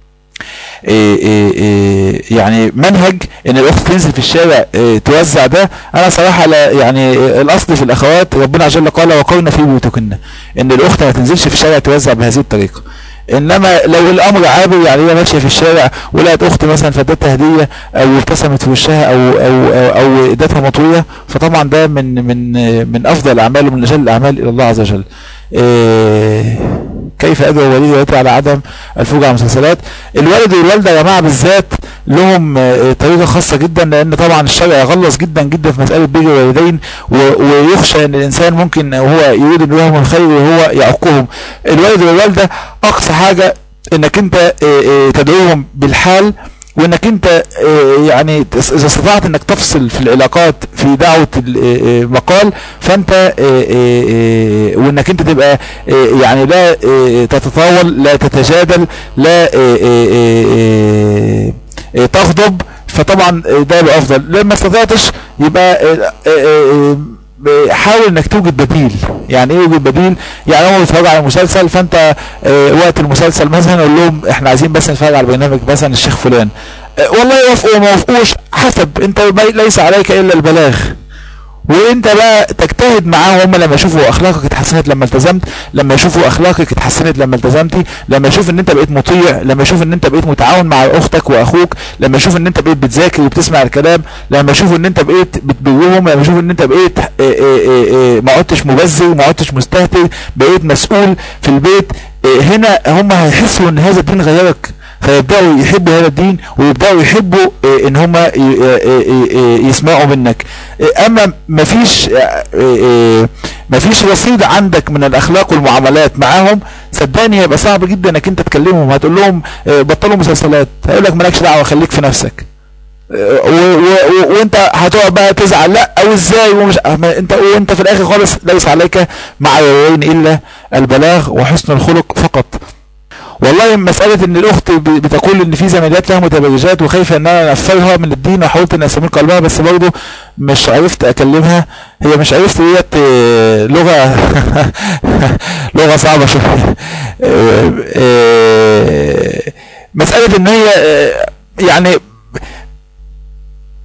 Speaker 4: آه، آه، آه، يعني منهج ان الاخت تنزل في الشارع آه، توزع ده انا صراحه لا يعني آه، الاصل في الاخوات ربنا عز وجل قال وقرن في بيوتكن ان الاخت ما تنزلش في الشارع توزع بهذه الطريقه انما لو الامر عابر يعني هي ماشيه في الشارع ولقت اخت مثلا فادتها هديه او ابتسمت في وشها او او او, أو ادتها مطويه فطبعا ده من من من افضل الاعمال ومن اجل الاعمال الى الله عز وجل. إيه كيف ادعو والدي ووالدتي على عدم الفوج على المسلسلات الوالد والوالده يا جماعه بالذات لهم آه، طريقه خاصه جدا لان طبعا الشرع غلظ جدا جدا في مساله بر الوالدين و- ويخشى ان الانسان ممكن هو يريد ان لهم الخير وهو يعقهم الوالد والوالده اقصى حاجه انك انت آه، آه، تدعوهم بالحال وانك انت آه، يعني تس- اذا استطعت انك تفصل في العلاقات في دعوة المقال فانت آه، آه، آه، وانك انت تبقى آه، يعني لا آه، تتطاول لا تتجادل لا آه، آه، آه، آه، تغضب فطبعا آه، ده يبقى افضل لما استطعتش يبقى آه، آه، آه، حاول انك توجد بديل يعني ايه يوجد بديل يعني هم بيتفرجوا على مسلسل فانت آه، وقت المسلسل مثلا اقول لهم احنا عايزين بس نتفرج على برنامج مثلا الشيخ فلان آه، والله يوافقوا وما يوافقوش حسب انت بي- ليس عليك الا البلاغ وانت بقى تجتهد معاهم هم لما يشوفوا اخلاقك اتحسنت لما التزمت لما يشوفوا اخلاقك اتحسنت لما التزمتي لما يشوف ان انت بقيت مطيع لما يشوف ان انت بقيت متعاون مع اختك واخوك لما يشوف ان انت بقيت بتذاكر وبتسمع الكلام لما يشوف ان انت بقيت بتبرهم لما يشوف ان انت بقيت اه اه اه اه ما عدتش مبذر ما عدتش مستهتر بقيت مسؤول في البيت اه هنا هم هيحسوا ان هذا الدين غيرك فيبداوا يحبوا هذا الدين ويبداوا يحبوا آه، ان هم يسمعوا منك آه، اما مفيش آه، آه، مفيش رصيد عندك من الاخلاق والمعاملات معاهم صدقني هيبقى صعب جدا انك انت تكلمهم هتقول لهم آه، بطلوا مسلسلات هيقول لك مالكش دعوه خليك في نفسك آه، و- و- و- وانت هتقعد بقى تزعل لا او ازاي ومش ما انت وانت في الاخر خالص ليس عليك مع الوالدين الا البلاغ وحسن الخلق فقط والله مسألة ان الاخت ب- بتقول ان في زميلات لها متبرجات وخايفة ان انا انفرها من الدين وحاولت ان اسمير قلبها بس برضه مش عرفت اكلمها هي مش عرفت ديت آه، لغة لغة صعبة شوية آه، آه، مسألة ان هي آه، يعني آه، آه، آه، مسألة ان هي آه، يعني آه، آه، آه، مسألة ان هي آه، يعني آه، آه، آه، مسألة ان هي آه، يعني آه، آه، آه، مسألة ان هي آه، يعني آه، آه، آه، مسألة ان هي آه، يعني آه، آه، مسألة ان هي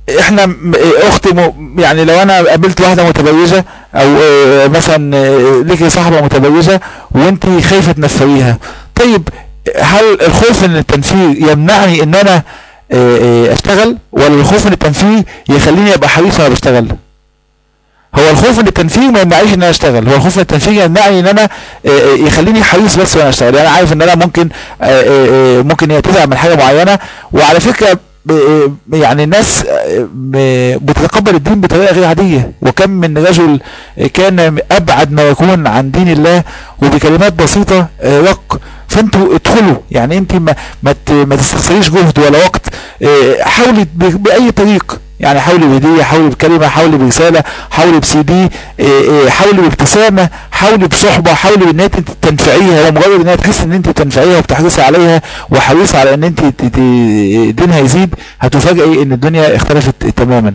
Speaker 4: احنا م- اختي م- يعني لو انا قابلت واحده متبرجه او اه، مثلا اه، ليكي صاحبه متبرجه وانت خايفه تنفريها طيب هل الخوف من التنفير يمنعني ان انا اه، اه، اشتغل ولا الخوف من التنفير يخليني ابقى حريص وانا بشتغل هو الخوف من التنفير ما يمنعنيش ان انا اشتغل هو الخوف من التنفير يمنعني ان انا اه، اه، يخليني حريص بس وانا اشتغل يعني انا عارف ان انا ممكن اه، اه، اه، ممكن هي تزعل من حاجه معينه وعلى فكره ب- يعني الناس ب- بتتقبل الدين بطريقه غير عاديه وكم من رجل كان ابعد ما يكون عن دين الله وبكلمات بسيطه آه، رق فانتوا ادخلوا يعني انت ما ما ت- ما تستخسريش جهد ولا وقت آه، حاولي ب- باي طريق يعني حاولي بهديه حاولي بكلمه حاولي برساله حاولي بسي دي آه، آه، حاولي بابتسامه حاولي بصحبه حاولي بان انت تنفعيها ومجرد ان هي تحس ان انت بتنفعيها وبتحرصي عليها وحريصه على ان انت ت- ت- دينها يزيد هتفاجئي ان الدنيا اختلفت تماما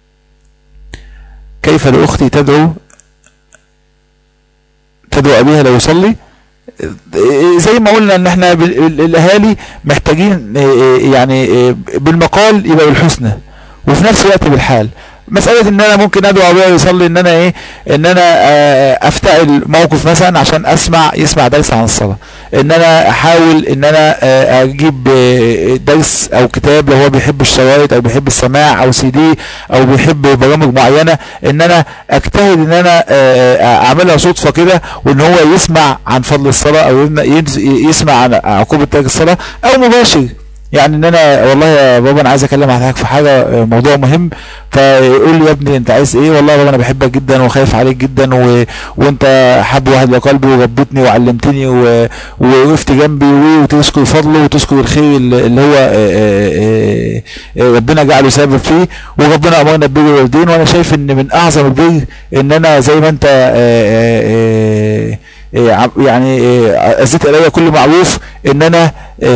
Speaker 4: كيف لاختي تدعو تدعو ابيها لو يصلي إيه زي ما قلنا ان احنا بال- ال- الاهالي محتاجين إيه يعني إيه بالمقال يبقى بالحسنى وفي نفس الوقت بالحال مسألة ان انا ممكن ادعو ابويا يصلي ان انا ايه ان انا آه، افتعل موقف مثلا عشان اسمع يسمع درس عن الصلاة ان انا احاول ان انا آه، اجيب آه، درس او كتاب لو هو بيحب الشرايط او بيحب السماع او سي دي او بيحب برامج معينة ان انا اجتهد ان انا آه، آه، اعملها صدفة كده وان هو يسمع عن فضل الصلاة او ينز- يسمع عن عقوبة ترك الصلاة او مباشر يعني ان انا والله يا بابا انا عايز اكلم حضرتك في حاجه آه، موضوع مهم فيقول لي يا ابني انت عايز ايه والله يا بابا انا بحبك جدا وخايف عليك جدا و... وانت حب واحد لقلبي وربتني وعلمتني و... ووقفت جنبي و... وتذكر فضله وتذكر الخير اللي اللي هو آه، آه، آه، ربنا جعله سبب فيه وربنا امرنا ببر الوالدين وانا شايف ان من اعظم البر ان انا زي ما انت آه، آه، آه، آه، عم- يعني آه، اثبت الي كل معروف ان انا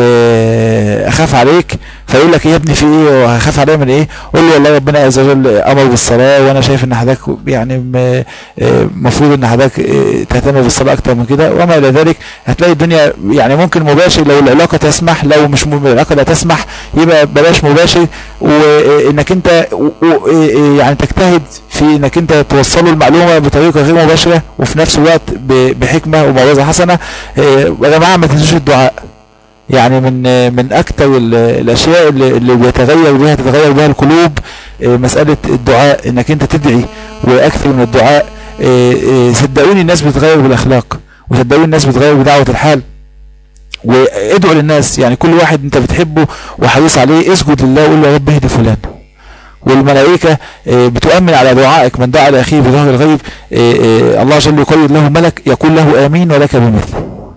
Speaker 4: آه، اخاف عليك فيقول لك إيه يا ابني في ايه وهخاف عليا من ايه قول له والله ربنا عز وجل امر بالصلاه وانا شايف ان حضرتك يعني المفروض ان حضرتك آه، تهتم بالصلاه اكتر من كده وما الى ذلك هتلاقي الدنيا يعني ممكن مباشر لو العلاقه تسمح لو مش م- العلاقه لا تسمح يبقى بلاش مباشر وانك انت و- و- يعني تجتهد في انك انت توصله المعلومه بطريقه غير مباشره وفي نفس الوقت ب- بحكمه وموعظه حسنه آه، يا جماعه ما تنسوش الدعاء يعني من من اكثر ال- الاشياء اللي, اللي بيتغير بها تتغير بها القلوب آه، مساله الدعاء انك انت تدعي واكثر من الدعاء آه، آه، صدقوني الناس بتتغير بالاخلاق وصدقوني الناس بتتغير بدعوه الحال وادعوا للناس يعني كل واحد انت بتحبه وحريص عليه اسجد لله وقول له يا رب اهدي فلان والملائكة آه، بتؤمن على دعائك من دعا لأخيه بظهر الغيب آه، آه، الله جل يقيد له ملك يقول له آمين ولك بمثل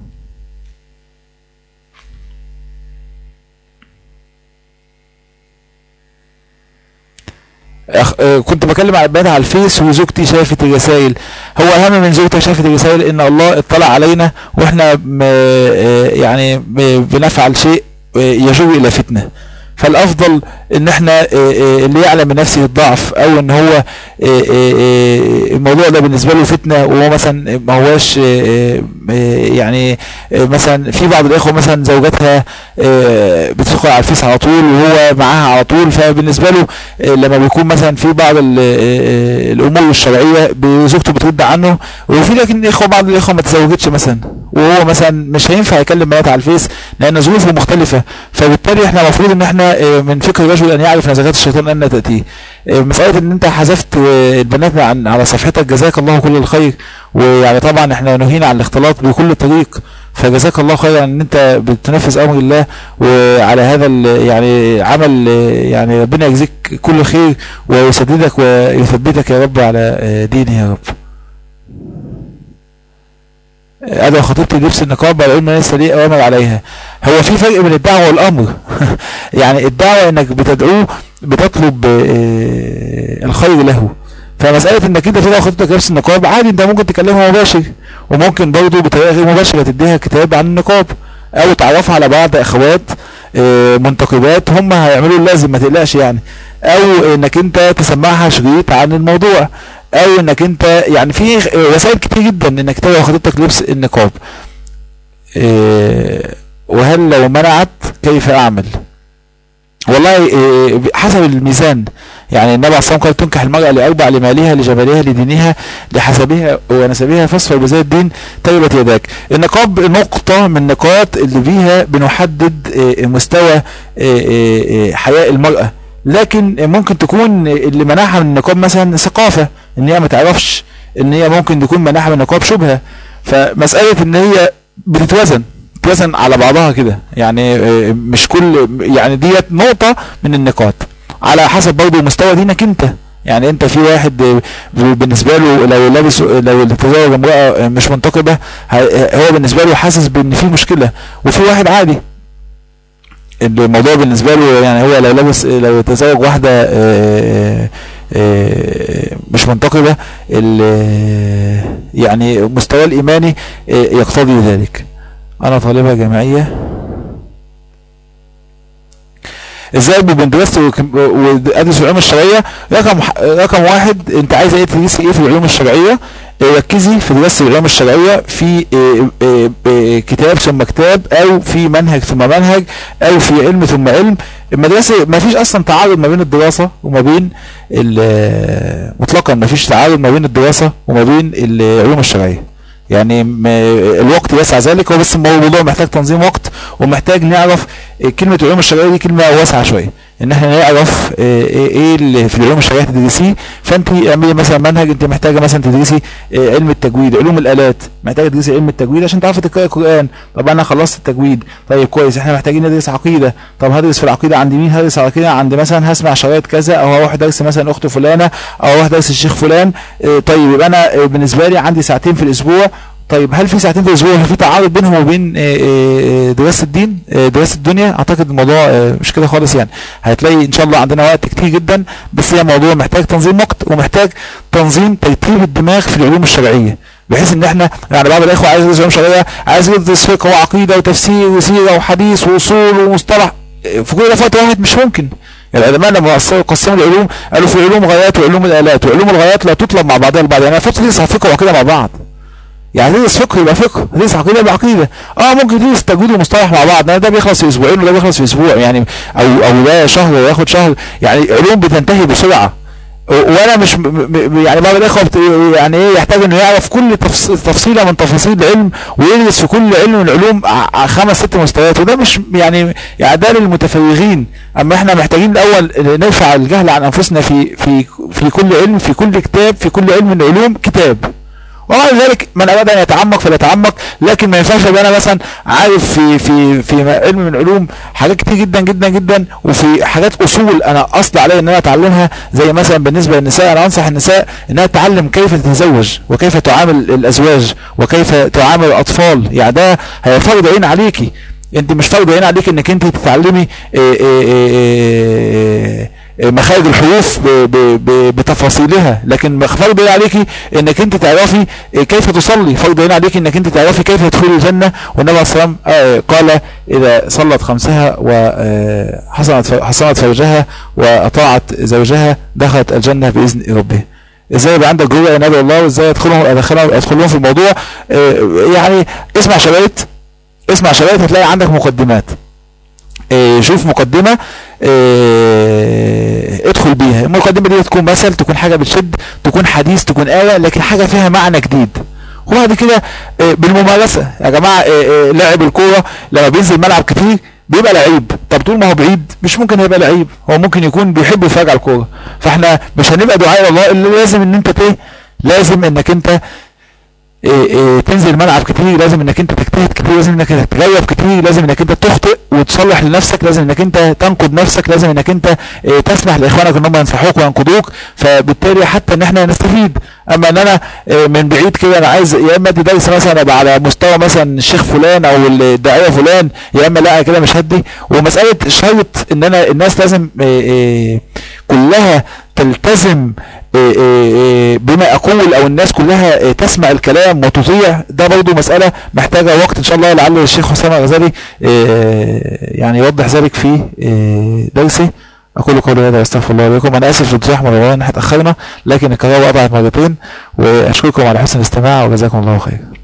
Speaker 4: أخ... آه، كنت بكلم على البنات على الفيس وزوجتي شافت الرسائل هو اهم من زوجتي شافت الرسائل ان الله اطلع علينا واحنا م... آه، يعني ب... بنفعل شيء آه، يجر الى فتنه فالافضل ان احنا آه، آه، اللي يعلم من نفسه الضعف او ان هو آه، آه، آه، الموضوع ده بالنسبه له فتنه وهو مثلا ما هواش آه، آه، يعني آه، مثلا في بعض الاخوه مثلا زوجاتها آه، بتدخل على الفيس على طول وهو معاها على طول فبالنسبه له آه، لما بيكون مثلا في بعض ال- آه، الامور الشرعيه زوجته بترد عنه وفي لكن اخوه بعض الاخوه ما تزوجتش مثلا وهو مثلا مش هينفع يكلم بنات على الفيس لان ظروفه مختلفه فبالتالي احنا المفروض ان احنا آه، من فكر الرجل ان يعرف نزغات الشيطان ان تاتيه آه، مساله ان انت حذفت آه، البنات عن على صفحتك جزاك الله كل الخير ويعني طبعا احنا نهينا عن الاختلاط بكل طريق فجزاك الله خيرا ان انت بتنفذ امر الله وعلى هذا ال- يعني عمل آه، يعني ربنا يجزيك كل خير ويسددك ويثبتك يا رب على آه، دينه يا رب ادعو خطيبتي لبس النقاب على علم ليس لي اوامر عليها هو في فرق بين الدعوه والامر يعني الدعوه انك بتدعوه بتطلب آه، الخير له فمساله انك انت تدعو خطيبتك لبس النقاب عادي انت ممكن تكلمها مباشر وممكن برضه بطريقه غير مباشره تديها كتاب عن النقاب او تعرفها على بعض اخوات آه، منتقبات هم هيعملوا اللازم ما تقلقش يعني او انك انت تسمعها شريط عن الموضوع او انك انت يعني في وسائل كتير جدا انك تدعو خطيبتك لبس النقاب آه، وهل لو منعت كيف اعمل والله إيه، حسب الميزان يعني النبي عليه الصلاه والسلام قال تنكح المرأة لأربع لمالها لجمالها لدينها لحسبها ونسبها فاصفر بذات الدين تربت يداك النقاب نقطة من النقاط اللي بيها بنحدد إيه، مستوى إيه، إيه، إيه، حياء المرأة لكن ممكن تكون اللي منعها من النقاب مثلا ثقافة ان هي ما تعرفش ان هي ممكن تكون منعها من النقاب شبهة فمسألة ان هي بتتوزن توزن على بعضها كده يعني آه، مش كل يعني ديت نقطة من النقاط على حسب برضه مستوى دينك انت يعني انت في واحد آه، ب- بالنسبة له لو لابس لو تزوج امرأة آه، مش منتقبة ه- هو بالنسبة له حاسس بان في مشكلة وفي واحد عادي الموضوع بالنسبة له يعني هو لو لابس لو تزوج واحدة آه، آه، مش منتقبة ال- يعني مستوى الإيماني آه، يقتضي ذلك أنا طالبة جامعية ازاي بين دراسة وك- وادرس العلوم الشرعية رقم ح- رقم واحد انت عايزة ايه تدرسي ايه في العلوم الشرعية آه، ركزي في دراسة العلوم الشرعية في آه، آه، آه، كتاب ثم كتاب او في منهج ثم منهج او في علم ثم علم المدرسة ما فيش اصلا تعارض ما بين الدراسة وما بين ال- مطلقا ما فيش تعارض ما بين الدراسة وما بين العلوم الشرعية يعني م- الوقت يسع ذلك هو بس الموضوع محتاج تنظيم وقت ومحتاج نعرف كلمة العلوم الشرعية دي كلمة واسعة شوية ان احنا نعرف آه، ايه إيه اللي في العلوم الشرعية تدرسيه فانت اعملي مثلا منهج انت محتاجة مثلا تدرسي آه، علم التجويد علوم الالات محتاجة تدرسي علم التجويد عشان تعرفي تقرأي القرآن طب انا خلصت التجويد طيب كويس احنا محتاجين ندرس عقيدة طب هدرس في العقيدة عند مين هدرس عقيدة عند مثلا هسمع شرايط كذا او هروح درس مثلا اخت فلانة او هروح درس الشيخ فلان آه، طيب يبقى انا آه، بالنسبة لي عندي ساعتين في الاسبوع طيب هل في ساعتين في الاسبوع هل في تعارض بينهم وبين آه، آه، دراسه الدين آه، دراسه الدنيا اعتقد الموضوع آه، مش كده خالص يعني هتلاقي ان شاء الله عندنا وقت كتير جدا بس هي موضوع محتاج تنظيم وقت ومحتاج تنظيم ترتيب الدماغ في العلوم الشرعيه بحيث ان احنا يعني بعض الاخوه عايز يدرس علوم شرعيه عايز يدرس فقه وعقيده وتفسير وسيره وحديث واصول ومصطلح آه، في كل ده في وقت واحد مش ممكن العلماء لما قسموا قسموا العلوم قالوا في علوم غايات وعلوم الالات وعلوم الغايات لا تطلب مع بعضها البعض يعني المفروض تدرس فقه وعقيده مع بعض يعني تدرس فقه يبقى فقه تدرس عقيده يبقى عقيده اه ممكن تدرس تجويد ومصطلح مع بعض ده بيخلص في اسبوعين وده بيخلص في اسبوع يعني او او ده شهر وياخد شهر يعني علوم بتنتهي بسرعه و- وانا مش م- م- يعني بعض الاخوه بت- يعني ايه يحتاج انه يعرف كل تفص- تفصيله من تفاصيل العلم ويدرس في كل علم من العلوم ع- ع- خمس ست مستويات وده مش يعني يعني ده للمتفرغين اما احنا محتاجين الاول نرفع الجهل عن انفسنا في في في كل علم في كل كتاب في كل علم من العلوم كتاب وبعد ذلك من اراد ان يتعمق فليتعمق لكن ما ينفعش ابقى انا مثلا عارف في في في علم من العلوم حاجات كتير جدا جدا جدا وفي حاجات اصول انا اصل علي ان انا اتعلمها زي مثلا بالنسبه للنساء انا انصح النساء انها تتعلم كيف تتزوج وكيف تعامل الازواج وكيف تعامل الاطفال يعني ده هي فرض عين عليكي انت مش فرض عين عليك انك انت تتعلمي إيه إيه إيه إيه مخارج الحروف ب- ب- ب- بتفاصيلها لكن فرض عين عليكي انك انت تعرفي إيه كيف تصلي فرض عين عليك انك انت تعرفي كيف تدخلي الجنه والنبي عليه الصلاه والسلام آه، قال اذا صلت خمسها وحصنت حصنت فرجها واطاعت زوجها دخلت الجنه باذن ربها ازاي يبقى عندك جوه عناد الله وازاي ادخلهم ادخلهم ادخلهم في الموضوع آه، يعني اسمع شرايط اسمع شرايط هتلاقي عندك مقدمات آه، شوف مقدمة آه، ادخل بيها المقدمة دي تكون مثل تكون حاجة بتشد تكون حديث تكون آية لكن حاجة فيها معنى جديد وبعد كده آه، بالممارسة يا جماعة آه، آه، لاعب الكورة لما بينزل ملعب كتير بيبقى لعيب طب طول ما هو بعيد مش ممكن يبقى لعيب هو ممكن يكون بيحب يتفرج على الكورة فاحنا مش هنبقى دعاء الله الا لازم ان انت ايه لازم انك انت إيه إيه تنزل الملعب كتير لازم انك انت تجتهد كتير لازم انك تتغير كتير لازم انك انت تخطئ وتصلح لنفسك لازم انك انت تنقد نفسك لازم انك انت إيه تسمح لاخوانك ان هم ينصحوك وينقدوك فبالتالي حتى ان احنا نستفيد اما ان انا إيه من بعيد كده انا عايز يا اما ادي درس مثلا ابقى على مستوى مثلا الشيخ فلان او الداعيه فلان يا اما لا كده مش هدي ومساله شرط ان انا الناس لازم إيه إيه كلها تلتزم إيه إيه إيه بما اقول او الناس كلها إيه تسمع الكلام وتطيع ده برضو مسألة محتاجة وقت ان شاء الله لعل الشيخ حسام الغزالي إيه يعني يوضح ذلك في إيه درسه اقول قولي هذا واستغفر الله لكم انا اسف للتزاحم والله ان احنا اتاخرنا لكن القراءه وضعت مرتين واشكركم على حسن الاستماع وجزاكم الله خير